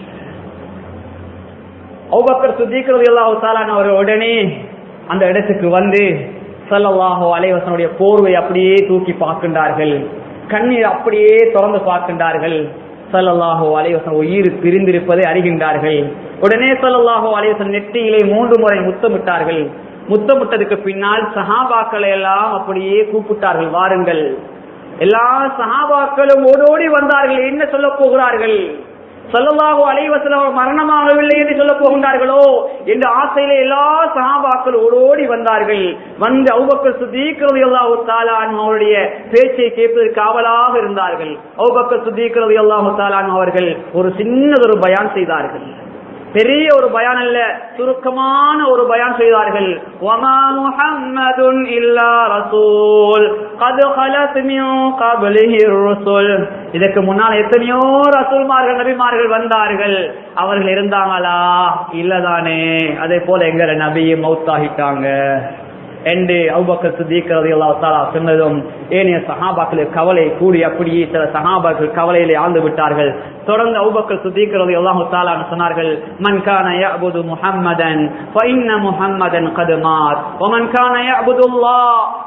அவுபக்கர் சுத்தீக்கிறது அல்லாஹு அவர் உடனே அந்த இடத்துக்கு வந்து சல்லாஹோ அலைவசனுடைய போர்வை அப்படியே தூக்கி பார்க்கின்றார்கள் கண்ணீர் அப்படியே திறந்து பார்க்கின்றார்கள் சல்லல்லாஹோ அலைவசன் உயிர் பிரிந்திருப்பதை அறிகின்றார்கள் உடனே சல்லல்லாஹோ அலைவசன் நெற்றியிலே மூன்று முறை முத்தமிட்டார்கள் முத்தமிட்டதுக்கு பின்னால் சஹாபாக்களை எல்லாம் அப்படியே கூப்பிட்டார்கள் வாருங்கள் எல்லா சஹாபாக்களும் ஓடோடி வந்தார்கள் என்ன சொல்ல போகிறார்கள் சொல்லலாகோ அலைவசலம் மரணமாகவில்லை என்று சொல்ல போகின்றார்களோ என்ற ஆசையில எல்லா சகாபாக்கள் ஓடோடி வந்தார்கள் வந்து அவுபக்கர் சுத்தீக்கிறது அல்லாஹு தாலான் அவருடைய பேச்சை கேட்பதற்கு ஆவலாக இருந்தார்கள் அவுபக்கர் சுத்தீக்கிறது அல்லாஹு தாலான் அவர்கள் ஒரு சின்னதொரு பயான் செய்தார்கள் பெரிய ஒரு பயான் அல்ல சுருக்கமான ஒரு பயான் செய்தார்கள் வமா முஹம்மதுன் இல்லா ரசூல் கது خلت من قبله الرسل இதற்கு முன்னால் எத்தனையோ ரசூல்மார்கள் நபிமார்கள் வந்தார்கள் அவர்கள் இருந்தாங்களா இல்லதானே அதே போல எங்க நபியை மௌத்தாகிட்டாங்க என்று அவுபக்கர் சித்திக்கிறது அல்லா சொன்னதும் ஏனைய சஹாபாக்களுக்கு கவலை கூடி அப்படியே சில சஹாபாக்கள் கவலையிலே ஆழ்ந்து விட்டார்கள் தொடர்ந்து அவுபக்கர் சித்திக்கிறது அல்லாஹு தாலான்னு சொன்னார்கள் மன் கான يعبد محمدا فإن محمدا قد مات ومن كان يعبد الله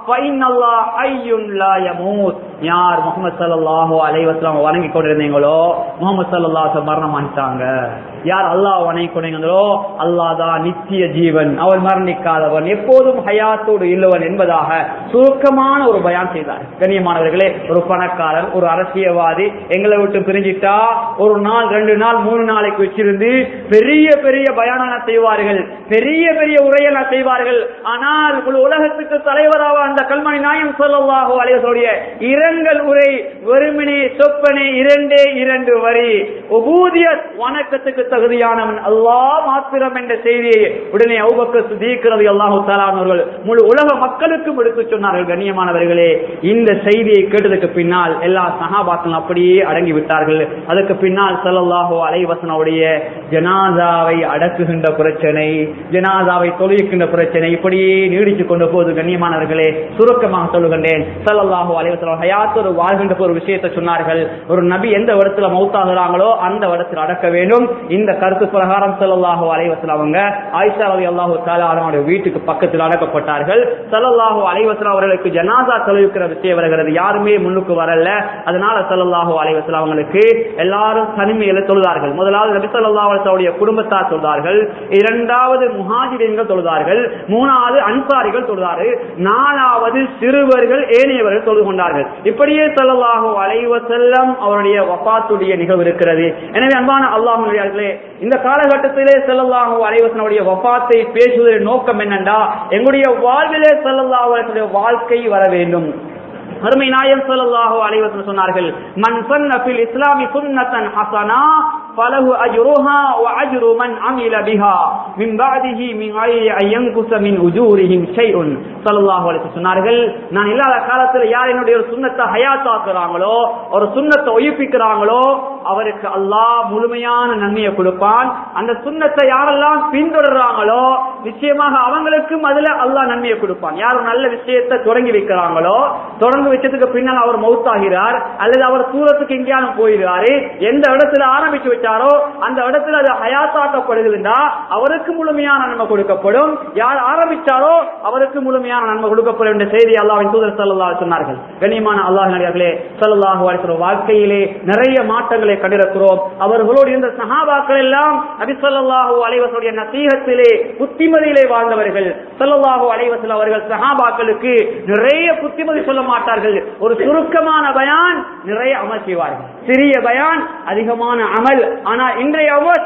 ஃபைனல்லாஹ் ஹய்யுன் லா யமூத் யார் முகமது ஸல்லல்லாஹு அலைஹி வஸல்லம் வணங்கி கொண்டிருந்தீங்களோ முகமது ஸல்லல்லாஹு அலைஹி வஸல்லம் மரணமாயிட்டாங்க யார் அல்லாஹ் வணங்கி கொண்டீங்களோ அல்லாஹ் தான் நித்திய ஜீவன் அவன் மரணிக்காதவன் எப்போதும் ஹயாத்தோடு இல்லவன் என்பதாக சுருக்கமான ஒரு பயான் செய்தார் கண்ணியமானவர்களே ஒரு பணக்காரர் ஒரு அரசியல்வாதி எங்களை விட்டு பிரிஞ்சிட்டா ஒரு நாள் ரெண்டு நாள் மூணு நாளைக்கு வச்சிருந்து பெரிய பெரிய பயானான செய்வார்கள் பெரிய பெரிய உரையெல்லாம் செய்வார்கள் ஆனால் முழு உலகத்துக்கு தலைவராக அந்த கல்மணி நாயம் சொல்லவாக அலைவசோடைய இரங்கல் உரை வெறுமனே சொப்பனே இரண்டே இரண்டு வரி உபூதிய வணக்கத்துக்கு தகுதியானவன் அல்லாஹ் மாத்திரம் என்ற செய்தியை உடனே அவுபக்க சுதீக்கிறது அல்லாஹு தாலானவர்கள் முழு உலக மக்களுக்கும் எடுத்து சொன்னார்கள் கண்ணியமானவர்களே இந்த செய்தியை கேட்டதுக்கு பின்னால் எல்லா சகாபாக்களும் அப்படியே அடங்கி விட்டார்கள் அதுக்கு பின்னால் ஸல்லல்லாஹு அலைஹி வஸல்லுடைய ஜனாதாவை அடக்குகின்ற பிரச்சனை ஜனாதாவை தொழுகின்ற பிரச்சனை இப்படியே நீடித்துக் கொண்டு போது கண்ணியமானவர்களே சுருக்கமாக சொல்லுகின்றேன் ஸல்லல்லாஹு அலைஹி வஸல்லம் ஹயாத்தோடு வாழ்கின்ற ஒரு விஷயத்தை சொன்னார்கள் ஒரு நபி எந்த இடத்துல மௌத்தாகிறாங்களோ அந்த இடத்தில் அடக்க வேண்டும் இந்த கருத்து பிரகாரம் ஸல்லல்லாஹு அலைஹி வஸல்லம் அவங்க ஆயிஷா ரலியல்லாஹு தஆலா அவருடைய வீட்டுக்கு பக்கத்தில் அடக்கப்பட்டார்கள் ஸல்லல்லாஹு அலைஹி வஸல்லம் அவர்களுக்கு ஜனாசா தொழுவிக்கிற விஷயம் வருகிறது யாருமே முன்னுக்கு வரல அதனால ஸல்லல்லாஹு அலைஹி வஸல்லம் அவங்களுக்கு எல்லாரும் தனிமையில தொழுதார்கள் முதலாவது நபி ஸல்லல்லாஹு அலைஹி வஸல்லம் குடும்பத்தார் தொழுதார்கள் இரண்டாவது முஹாஜிரீன்கள் தொழுதார்கள் மூணாவது அன்சாரிகள் தொழுதார்கள் நாலாவது சிறுவர்கள் ஏனையவர்கள் தொழுது கொண்டார்கள் இப்படியே ஸல்லல்லாஹு அலைஹி வஸல்லம் அவருடைய வஃபாத்துடைய நிகழ்வு இருக்கிறது எனவே அன்பான அல்லாஹ்வுடைய இந்த காலகட்டத்திலே ஸல்லல்லாஹு அலைஹி வஸல்லம் வஃபாத்தை பேசுவதன் நோக்கம் என்னண்டா எங்களுடைய வாழ்விலே ஸல்லல்லாஹு அலைஹி வஸல்லம் வாழ்க்கை வர வேண்டும் அருமை நாயம் ஸல்லல்லாஹு அலைஹி வஸல்லம் சொன்னார்கள் மன் சன்ன ஃபில் இஸ்லாமி சுன்னத்தன் ஹஸனா ஃபலஹு அஜ்ருஹா வ அஜ்ரு மன் அமில பிஹா மின் பஅதிஹி மின் ஐரி அயன்குஸ மின் உஜூரிஹிம் ஷைஉன் ஸல்லல்லாஹு அலைஹி வஸல்லம் சொன்னார்கள் நான் இல்லாத காலத்துல யார் என்னுடைய ஒரு சுன்னத்தை ஹயாத்தாக்குறாங்களோ ஒரு சுன்னத்தை உயிர்ப்பிக்கிறாங்களோ அவருக்கு அல்லாஹ் முழுமையான நன்மையை கொடுப்பான் அந்த சுன்னத்தை யாரெல்லாம் பின்தொடர்றாங்களோ நிச்சயமாக அவங்களுக்கும் அதுல அல்லாஹ் நன்மையை கொடுப்பான் யார் ஒரு நல்ல விஷயத்தை தொடங்கி வைக்கிறாங்களோ தொடர்ந்து வச்சதுக்கு பின்னால் அவர் மௌத்தாகிறார் அல்லது அவர் தூரத்துக்கு எங்கேயாலும் போயிடுறாரு எந்த இடத்துல ஆரம்பிச்சு வச்சாரோ அந்த இடத்துல அது ஹயாத்தாக்கப்படுகிறதுண்டா அவருக்கு முழுமையான நன்மை கொடுக்கப்படும் யார் ஆரம்பிச்சாரோ அவருக்கு முழுமையான நன்மை கொடுக்கப்படும் என்ற செய்தி அல்லாஹ்வின் தூதர் ஸல்லல்லாஹு சொன்னார்கள் கண்ணியமான அல்லாஹ் நடிகார்களே ஸல்லல்லாஹு அலைஹி வஸல்லம் வாழ்க்கையிலே நிறைய மாற்றங்களை கண்டிருக்கிறோம் அவர்களோடு இருந்த சஹாபாக்கள் எல்லாம் நபி ஸல்லல்லாஹு அலைஹி வஸல்லம் நசீஹத்திலே புத்திமதியிலே வாழ்ந்தவர்கள் ஸல்லல்லாஹு அலைஹி வஸல்லம் அவர்கள் சஹாபாக்களுக்கு நிறைய புத்திமதி சொல்ல மாட்டார்கள் ஒரு சுருக்கமான பயான் நிறைய அமல் செய்வார்கள் சிறிய பயான் அதிகமான அமல் ஆனா இன்றைய அமல்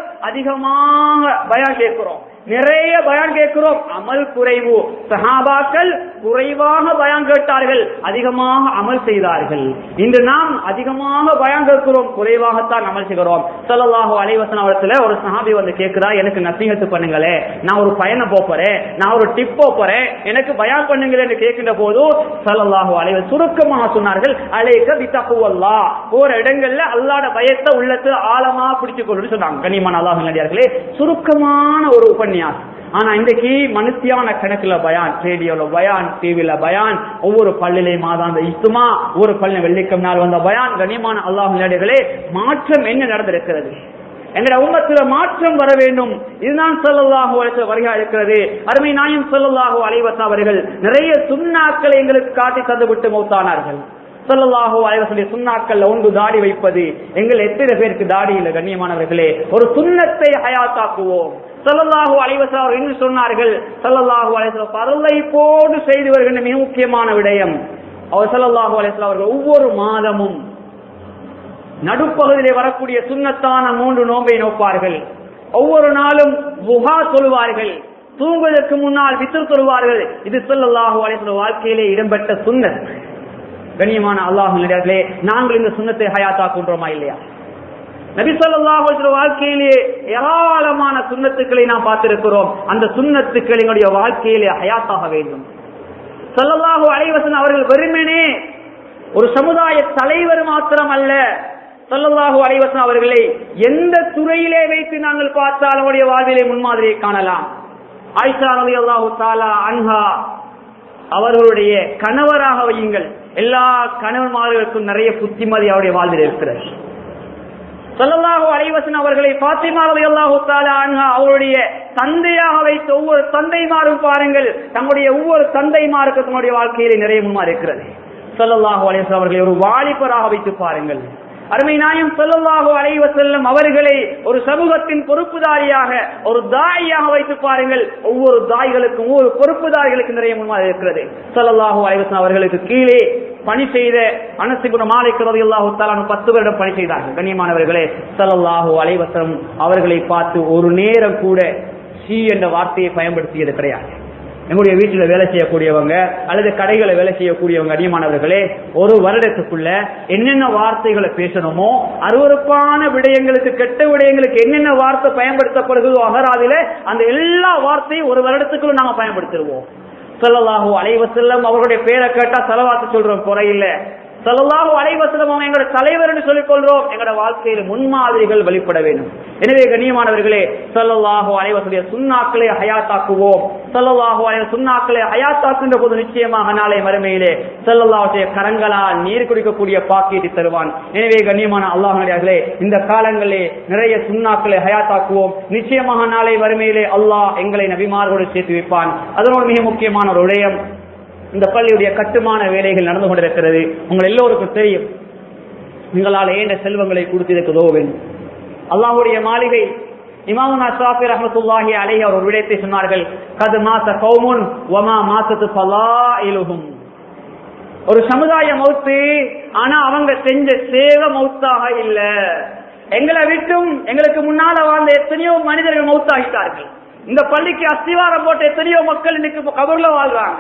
அதிகமாக பயான் கேட்கிறோம் நிறைய பயான் கேட்கிறோம் அமல் குறைவு சஹாபாக்கள் குறைவாக பயான் கேட்டார்கள் அதிகமாக அமல் செய்தார்கள் இன்று நாம் அதிகமாக பயான் கேட்கிறோம் குறைவாகத்தான் அமல் செய்கிறோம் ஸல்லல்லாஹு அலைஹி வஸல்லம் அவர்களை ஒரு சஹாபி வந்து கேட்கிறா எனக்கு நசீஹத்து பண்ணுங்களே நான் ஒரு பயணம் போறேன் நான் ஒரு டிப் போறேன் எனக்கு பயான் பண்ணுங்களே என்று கேட்கின்ற போது ஸல்லல்லாஹு அலைஹி வஸல்லம் சுருக்கமாக சொன்னார்கள் அலைக பித்தகுவல்லா போற இடங்கள்ல அல்லாஹ்ட பயத்தை உள்ளத்துல ஆழமா பிடிச்சு கொள்ளுன்னு சொன்னாங்க கனிமான் அல்லாஹ் நல்லடியார்களே சுருக்கமான ஒரு உபன்யாசம் ஆனா இன்றைக்கு மனுத்தியான கணக்குல பயான் ரேடியோல பயான் டிவில பயான் ஒவ்வொரு பள்ளிலே மாதாந்த இஸ்துமா ஒவ்வொரு பள்ளி வெள்ளிக்கம் நாள் வந்த பயான் கனிமான அல்லாஹ் நல்லடியார்களே மாற்றம் என்ன நடந்திருக்கிறது எங்களுடைய உம்மத்துல மாற்றம் வர வேண்டும் இதுதான் சொல்லல்லாஹு அலைஹி வருகை இருக்கிறது அருமை நாயம் சொல்லல்லாஹு அலைவச அவர்கள் நிறைய சுண்ணாக்களை எங்களுக்கு காட்டி தந்து விட்டு மௌத்தானார்கள் சொல்லல்லாஹு அலைவசனுடைய சுண்ணாக்கள்ல ஒன்று தாடி வைப்பது எங்கள் எத்தனை பேருக்கு தாடி இல்லை கண்ணியமானவர்களே ஒரு சுண்ணத்தை ஹயாத்தாக்குவோம் சல்லல்லாஹு அலைவசம் அவர் இன்னும் சொன்னார்கள் சல்லல்லாஹு அலைவசம் பரலை போடு செய்து வருகின்ற மிக முக்கியமான விடயம் அவர் சல்லல்லாஹு அலைவசம் அவர்கள் ஒவ்வொரு மாதமும் நடுப்பகுதியிலே வரக்கூடிய சுண்ணத்தான மூன்று நோன்பை நோப்பார்கள் ஒவ்வொரு நாளும் புகா சொல்வார்கள் தூங்குவதற்கு முன்னால் வித்திரு சொல்வார்கள் இது சொல்லல்லாஹு அலைவசம் வாழ்க்கையிலே இடம்பெற்ற சுண்ணத் கண்ணியமான அல்லாஹு நடிகார்களே நாங்கள் இந்த சுண்ணத்தை ஹயாத்தாக்குன்றோமா இல்லையா நபி சொல்லாஹு வாழ்க்கையிலே ஏராளமான சுண்ணத்துக்களை நாம் பார்த்திருக்கிறோம் அந்த சுண்ணத்துக்கள் எங்களுடைய வாழ்க்கையிலே ஹயாத்தாக வேண்டும் சொல்லல்லாஹு அலைவசன் அவர்கள் வெறுமனே ஒரு சமுதாய தலைவர் மாத்திரம் அல்ல சொல்லல்லாஹு அலைவசன் அவர்களை எந்த துறையிலே வைத்து நாங்கள் பார்த்தால் அவருடைய வாழ்விலே முன்மாதிரியை காணலாம் ஆயிஷா அலி அல்லாஹு தாலா அன்ஹா அவர்களுடைய கணவராக வையுங்கள் எல்லா கணவன்மார்களுக்கும் நிறைய புத்திமதி அவருடைய வாழ்வில் இருக்கிறது ஸல்லல்லாஹு அலைஹி வஸல்லம் அவர்களை ஃபாத்திமா ரலியல்லாஹு தஆலா அன்ஹா அவருடைய தந்தையாக வைத்த ஒவ்வொரு தந்தைமாரும் பாருங்கள் தங்களுடைய ஒவ்வொரு தந்தைமாருக்கு தன்னுடைய வாழ்க்கையிலே நிறைய முன்மாறி இருக்கிறது ஸல்லல்லாஹு அலைஹி வஸல்லம் அவர்களை ஒரு வாலிபராக வைத்து பாருங்கள் அருமை நாயம் ஸல்லல்லாஹு அலைஹி வஸல்லம் அவர்களை ஒரு சமூகத்தின் பொறுப்புதாரியாக ஒரு தாயாக வைத்து பாருங்கள் ஒவ்வொரு தாய்களுக்கும் ஒவ்வொரு பொறுப்புதாரிகளுக்கு நிறைய முன்மாதிரி இருக்கிறது ஸல்லல்லாஹு அலைஹி வஸல்லம் அவர்களுக்கு கீழே பணி செய்த அனசிபுர மாலிக் ரலியல்லாஹு தஆலா பத்து வருடம் பணி செய்தார்கள் கண்ணியமானவர்களே ஸல்லல்லாஹு அலைஹி வஸல்லம் அவர்களை பார்த்து ஒரு நேரம் கூட ஷீ என்ற வார்த்தையை பயன்படுத்தியது கிடையாது எங்களுடைய வீட்டில் வேலை செய்யக்கூடியவங்க அல்லது கடைகளை வேலை செய்யக்கூடியவங்க அதிகமானவர்களே ஒரு வருடத்துக்குள்ள என்னென்ன வார்த்தைகளை பேசணுமோ அருவறுப்பான விடயங்களுக்கு கெட்ட விடயங்களுக்கு என்னென்ன வார்த்தை பயன்படுத்தப்படுகிறதோ அகராதில அந்த எல்லா வார்த்தையும் ஒரு வருடத்துக்குள்ள நாம பயன்படுத்திடுவோம் சொல்லலாஹு அலைவசல்லம் அவர்களுடைய பேரை கேட்டா செலவாத்து சொல்றோம் குறையில்லை சல்லல்லாஹு அலைஹி வஸல்லம் அவங்க எங்களோட தலைவர் என்று சொல்லிக் கொள்றோம் எங்களோட வாழ்க்கையில் முன்மாதிரிகள் வெளிப்பட வேண்டும் எனவே கண்ணியமானவர்களே சல்லல்லாஹு அலைஹி வஸல்லம் சுன்னாக்களை ஹயாத்தாக்குவோம் சல்லல்லாஹு அலைஹி சுன்னாக்களை ஹயாத்தாக்குகின்ற போது நிச்சயமாக நாளை மறுமையிலே சல்லல்லாஹு கரங்களால் நீர் குடிக்கக்கூடிய பாக்கியத்தை தருவான் எனவே கண்ணியமான அல்லாஹ்களே இந்த காலங்களிலே நிறைய சுன்னாக்களை ஹயாத்தாக்குவோம் நிச்சயமாக நாளை மறுமையிலே அல்லாஹ் எங்களை நபிமார்களோடு சேர்த்து வைப்பான் அதனோடு மிக முக்கியமான ஒரு விடயம் இந்த பள்ளியுடைய கட்டுமான வேலைகள் நடந்து கொண்டிருக்கிறது உங்கள் எல்லோருக்கும் தெரியும் உங்களால் ஏண்ட செல்வங்களை கொடுத்து இதற்கு உதவ வேண்டும் அல்லாஹுடைய மாளிகை இமாமுனா ஷாஃபி ரஹமத்துல்லாஹி அலைஹி அவர் ஒரு விடயத்தை சொன்னார்கள் கது மாச கௌமுன் வமா மாசத்து பலாயிலுகும் ஒரு சமுதாய மௌத்து ஆனா அவங்க செஞ்ச சேவ மௌத்தாக இல்ல எங்களை விட்டும் எங்களுக்கு முன்னால வாழ்ந்த எத்தனையோ மனிதர்கள் மௌத்தாகிட்டார்கள் இந்த பள்ளிக்கு அஸ்திவாரம் போட்ட எத்தனையோ மக்கள் இன்னைக்கு கபர்ல வாழ்றாங்க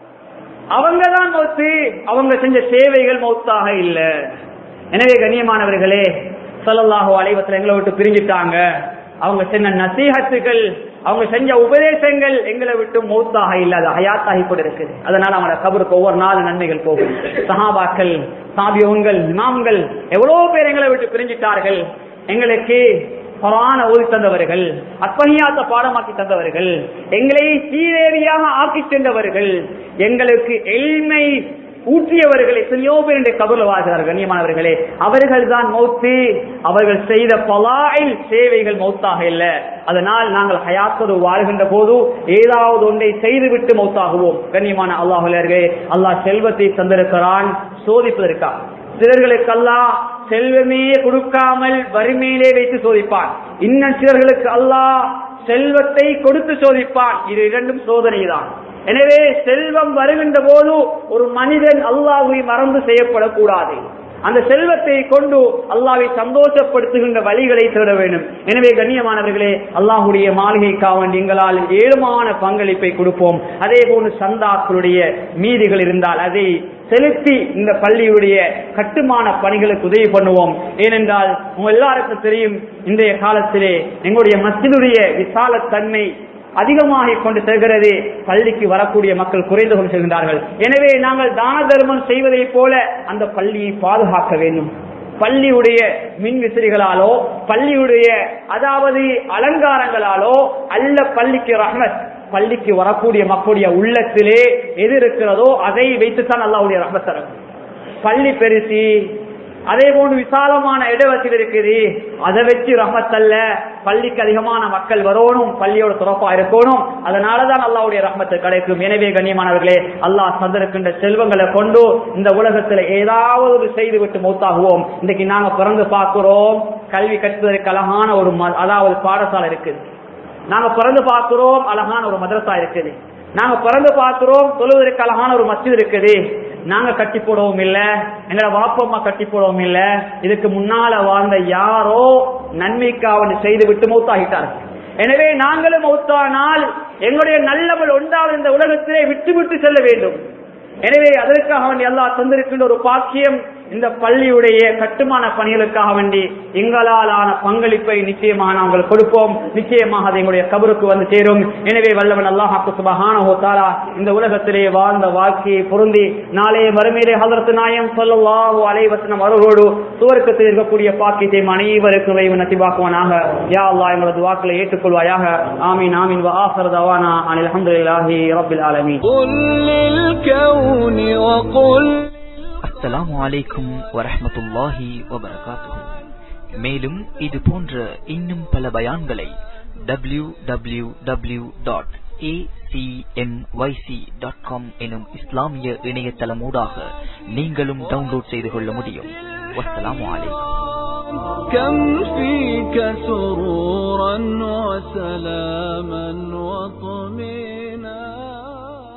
அவங்க தான் மௌத்து அவங்க செஞ்ச சேவைகள் மௌத்தாக இல்ல எனவே கண்ணியமானவர்களே சொல்லல்லாஹோ அலைவத்தில் எங்களை விட்டு பிரிஞ்சிட்டாங்க அவங்க செஞ்ச நசீகத்துகள் அவங்க செஞ்ச உபதேசங்கள் எங்களை விட்டு மௌத்தாக இல்லாத ஹயாத்தாகி கூட இருக்குது அதனால அவங்களோட கபருக்கு ஒவ்வொரு நாள் நன்மைகள் போகும் சஹாபாக்கள் சாபியோன்கள் இமாம்கள் எவ்வளவு பேர் எங்களை விட்டு பிரிஞ்சிட்டார்கள் எங்களுக்கு குரான ஓதி தந்தவர்கள் அத்தகையாத்த பாடமாக்கி தந்தவர்கள் எங்களை சீரேரியாக ஆக்கி சென்றவர்கள் எங்களுக்கு எளிமை ஊற்றியவர்கள் எத்தனையோ பேர் இன்றைய கபர்ல வாழ்கிறார்கள் கண்ணியமானவர்களே அவர்கள் தான் மௌத்து அவர்கள் செய்த பலாயில் சேவைகள் மௌத்தாக இல்லை அதனால் நாங்கள் ஹயாத்தோடு வாழ்கின்ற போது ஏதாவது ஒன்றை செய்துவிட்டு மௌத்தாகுவோம் கண்ணியமான அல்லாஹர்களே அல்லாஹ் செல்வத்தை தந்திருக்கிறான் சோதிப்பதற்காக சிலர்களுக்கெல்லாம் செல்வமே கொடுக்காமல் வறுமையிலே வைத்து சோதிப்பான் இன்னும் சிலர்களுக்கு அல்லாஹ் செல்வத்தை கொடுத்து சோதிப்பான் இது இரண்டும் சோதனை தான் எனவே செல்வம் வருகின்ற போது ஒரு மனிதன் அல்லாஹை மறந்து செய்யப்படக்கூடாது அந்த செல்வத்தை கொண்டு அல்லாவை சந்தோஷப்படுத்துகின்ற வழிகளை தேட வேண்டும் எனவே கண்ணியமானவர்களே அல்லாஹுடைய மாளிகைக்காக எங்களால் ஏழுமான பங்களிப்பை கொடுப்போம் அதே போன்று சந்தாக்களுடைய மீதிகள் இருந்தால் அதை செலுத்தி இந்த பள்ளியுடைய கட்டுமான பணிகளுக்கு உதவி பண்ணுவோம் ஏனென்றால் உங்க எல்லாருக்கும் தெரியும் இன்றைய காலத்திலே எங்களுடைய மத்தினுடைய விசாலத்தன்மை அதிகமாக கொண்டு செல்கிறது பள்ளிக்கு வரக்கூடிய மக்கள் குறைந்து கொண்டு செல்கின்றார்கள் எனவே நாங்கள் தான தர்மம் செய்வதை போல அந்த பள்ளியை பாதுகாக்க வேண்டும் பள்ளியுடைய மின் விசிறிகளாலோ பள்ளியுடைய அதாவது அலங்காரங்களாலோ அல்ல பள்ளிக்கு ரஹ்மத் பள்ளிக்கு வரக்கூடிய மக்களுடைய உள்ளத்திலே எது இருக்கிறதோ அதை வைத்துத்தான் அல்லாவுடைய ரஹ்மத் தரும் பள்ளி பெருசி அதே போன்று விசாலமான இடவசதி இருக்குது அதை வச்சு ரஹமத்தல்ல பள்ளிக்கு அதிகமான மக்கள் வரணும் பள்ளியோட துறப்பா இருக்கணும் அதனாலதான் அல்லாவுடைய ரஹமத்து கிடைக்கும் எனவே கண்ணியமானவர்களே அல்லாஹ் தந்திருக்கின்ற செல்வங்களை கொண்டு இந்த உலகத்துல ஏதாவது ஒரு செய்து விட்டு மூத்தாகுவோம் இன்னைக்கு நாங்க பிறந்து பார்க்கிறோம் கல்வி கற்றுவதற்கு அழகான ஒரு அதாவது பாடசாலை இருக்குது நாங்க பிறந்து பார்க்கிறோம் அழகான ஒரு மதரசா இருக்குது நாங்க பிறந்து பார்க்கிறோம் தொழுவதற்கு அழகான ஒரு மஸ்ஜித் இருக்குது நாங்க கட்டி போடவும் இல்ல எங்களோட வாப்பம்மா கட்டி போடவும் இல்ல இதுக்கு முன்னால வாழ்ந்த யாரோ நன்மைக்காக செய்து விட்டு மௌத்தாகிட்டார்கள் எனவே நாங்களும் மௌத்தானால் எங்களுடைய நல்லவள் ஒன்றாவது இந்த உலகத்திலே விட்டு விட்டு செல்ல வேண்டும் எனவே அதற்காக வேண்டி அல்லாஹ் தந்திருக்கின்ற ஒரு பாக்கியம் இந்த பள்ளியுடைய கட்டுமான பணிகளுக்காக வேண்டி எங்களாலான பங்களிப்பை நிச்சயமாக நாங்கள் கொடுப்போம் நிச்சயமாக அது எங்களுடைய கபருக்கு வந்து சேரும் எனவே வல்லவன் அல்லாஹாக்கு சுபஹான தாரா இந்த உலகத்திலே வாழ்ந்த வாழ்க்கையை பொருந்தி நாளைய மறுமையிலே ஹதரத்து நாயம் சொல்லவாஹு அலைவசனம் அவர்களோடு சுவர்க்கத்தில் இருக்கக்கூடிய பாக்கியத்தை அனைவருக்கும் வைவன் நசிபாக்குவானாக யா அல்லா எங்களது வாக்களை ஏற்றுக்கொள்வாயாக ஆமீன் ஆமீன் وآخر دعوانا عن الحمد لله رب العالمين قل للكون وقل அஸ்ஸலாமு அலைக்கும் வரஹ்மத்துல்லாஹி வபரகாத்துஹு மேலும் இது போன்ற இன்னும் பல பயான்களை டபிள்யூ டபிள்யூ டபிள்யூ டாட் எனும் இஸ்லாமிய இணையதளமூடாக நீங்களும் டவுன்லோட் செய்து கொள்ள முடியும் வஸ்ஸலாமு அலைக்கும் كم فيك سرورا وسلاما وطمئنا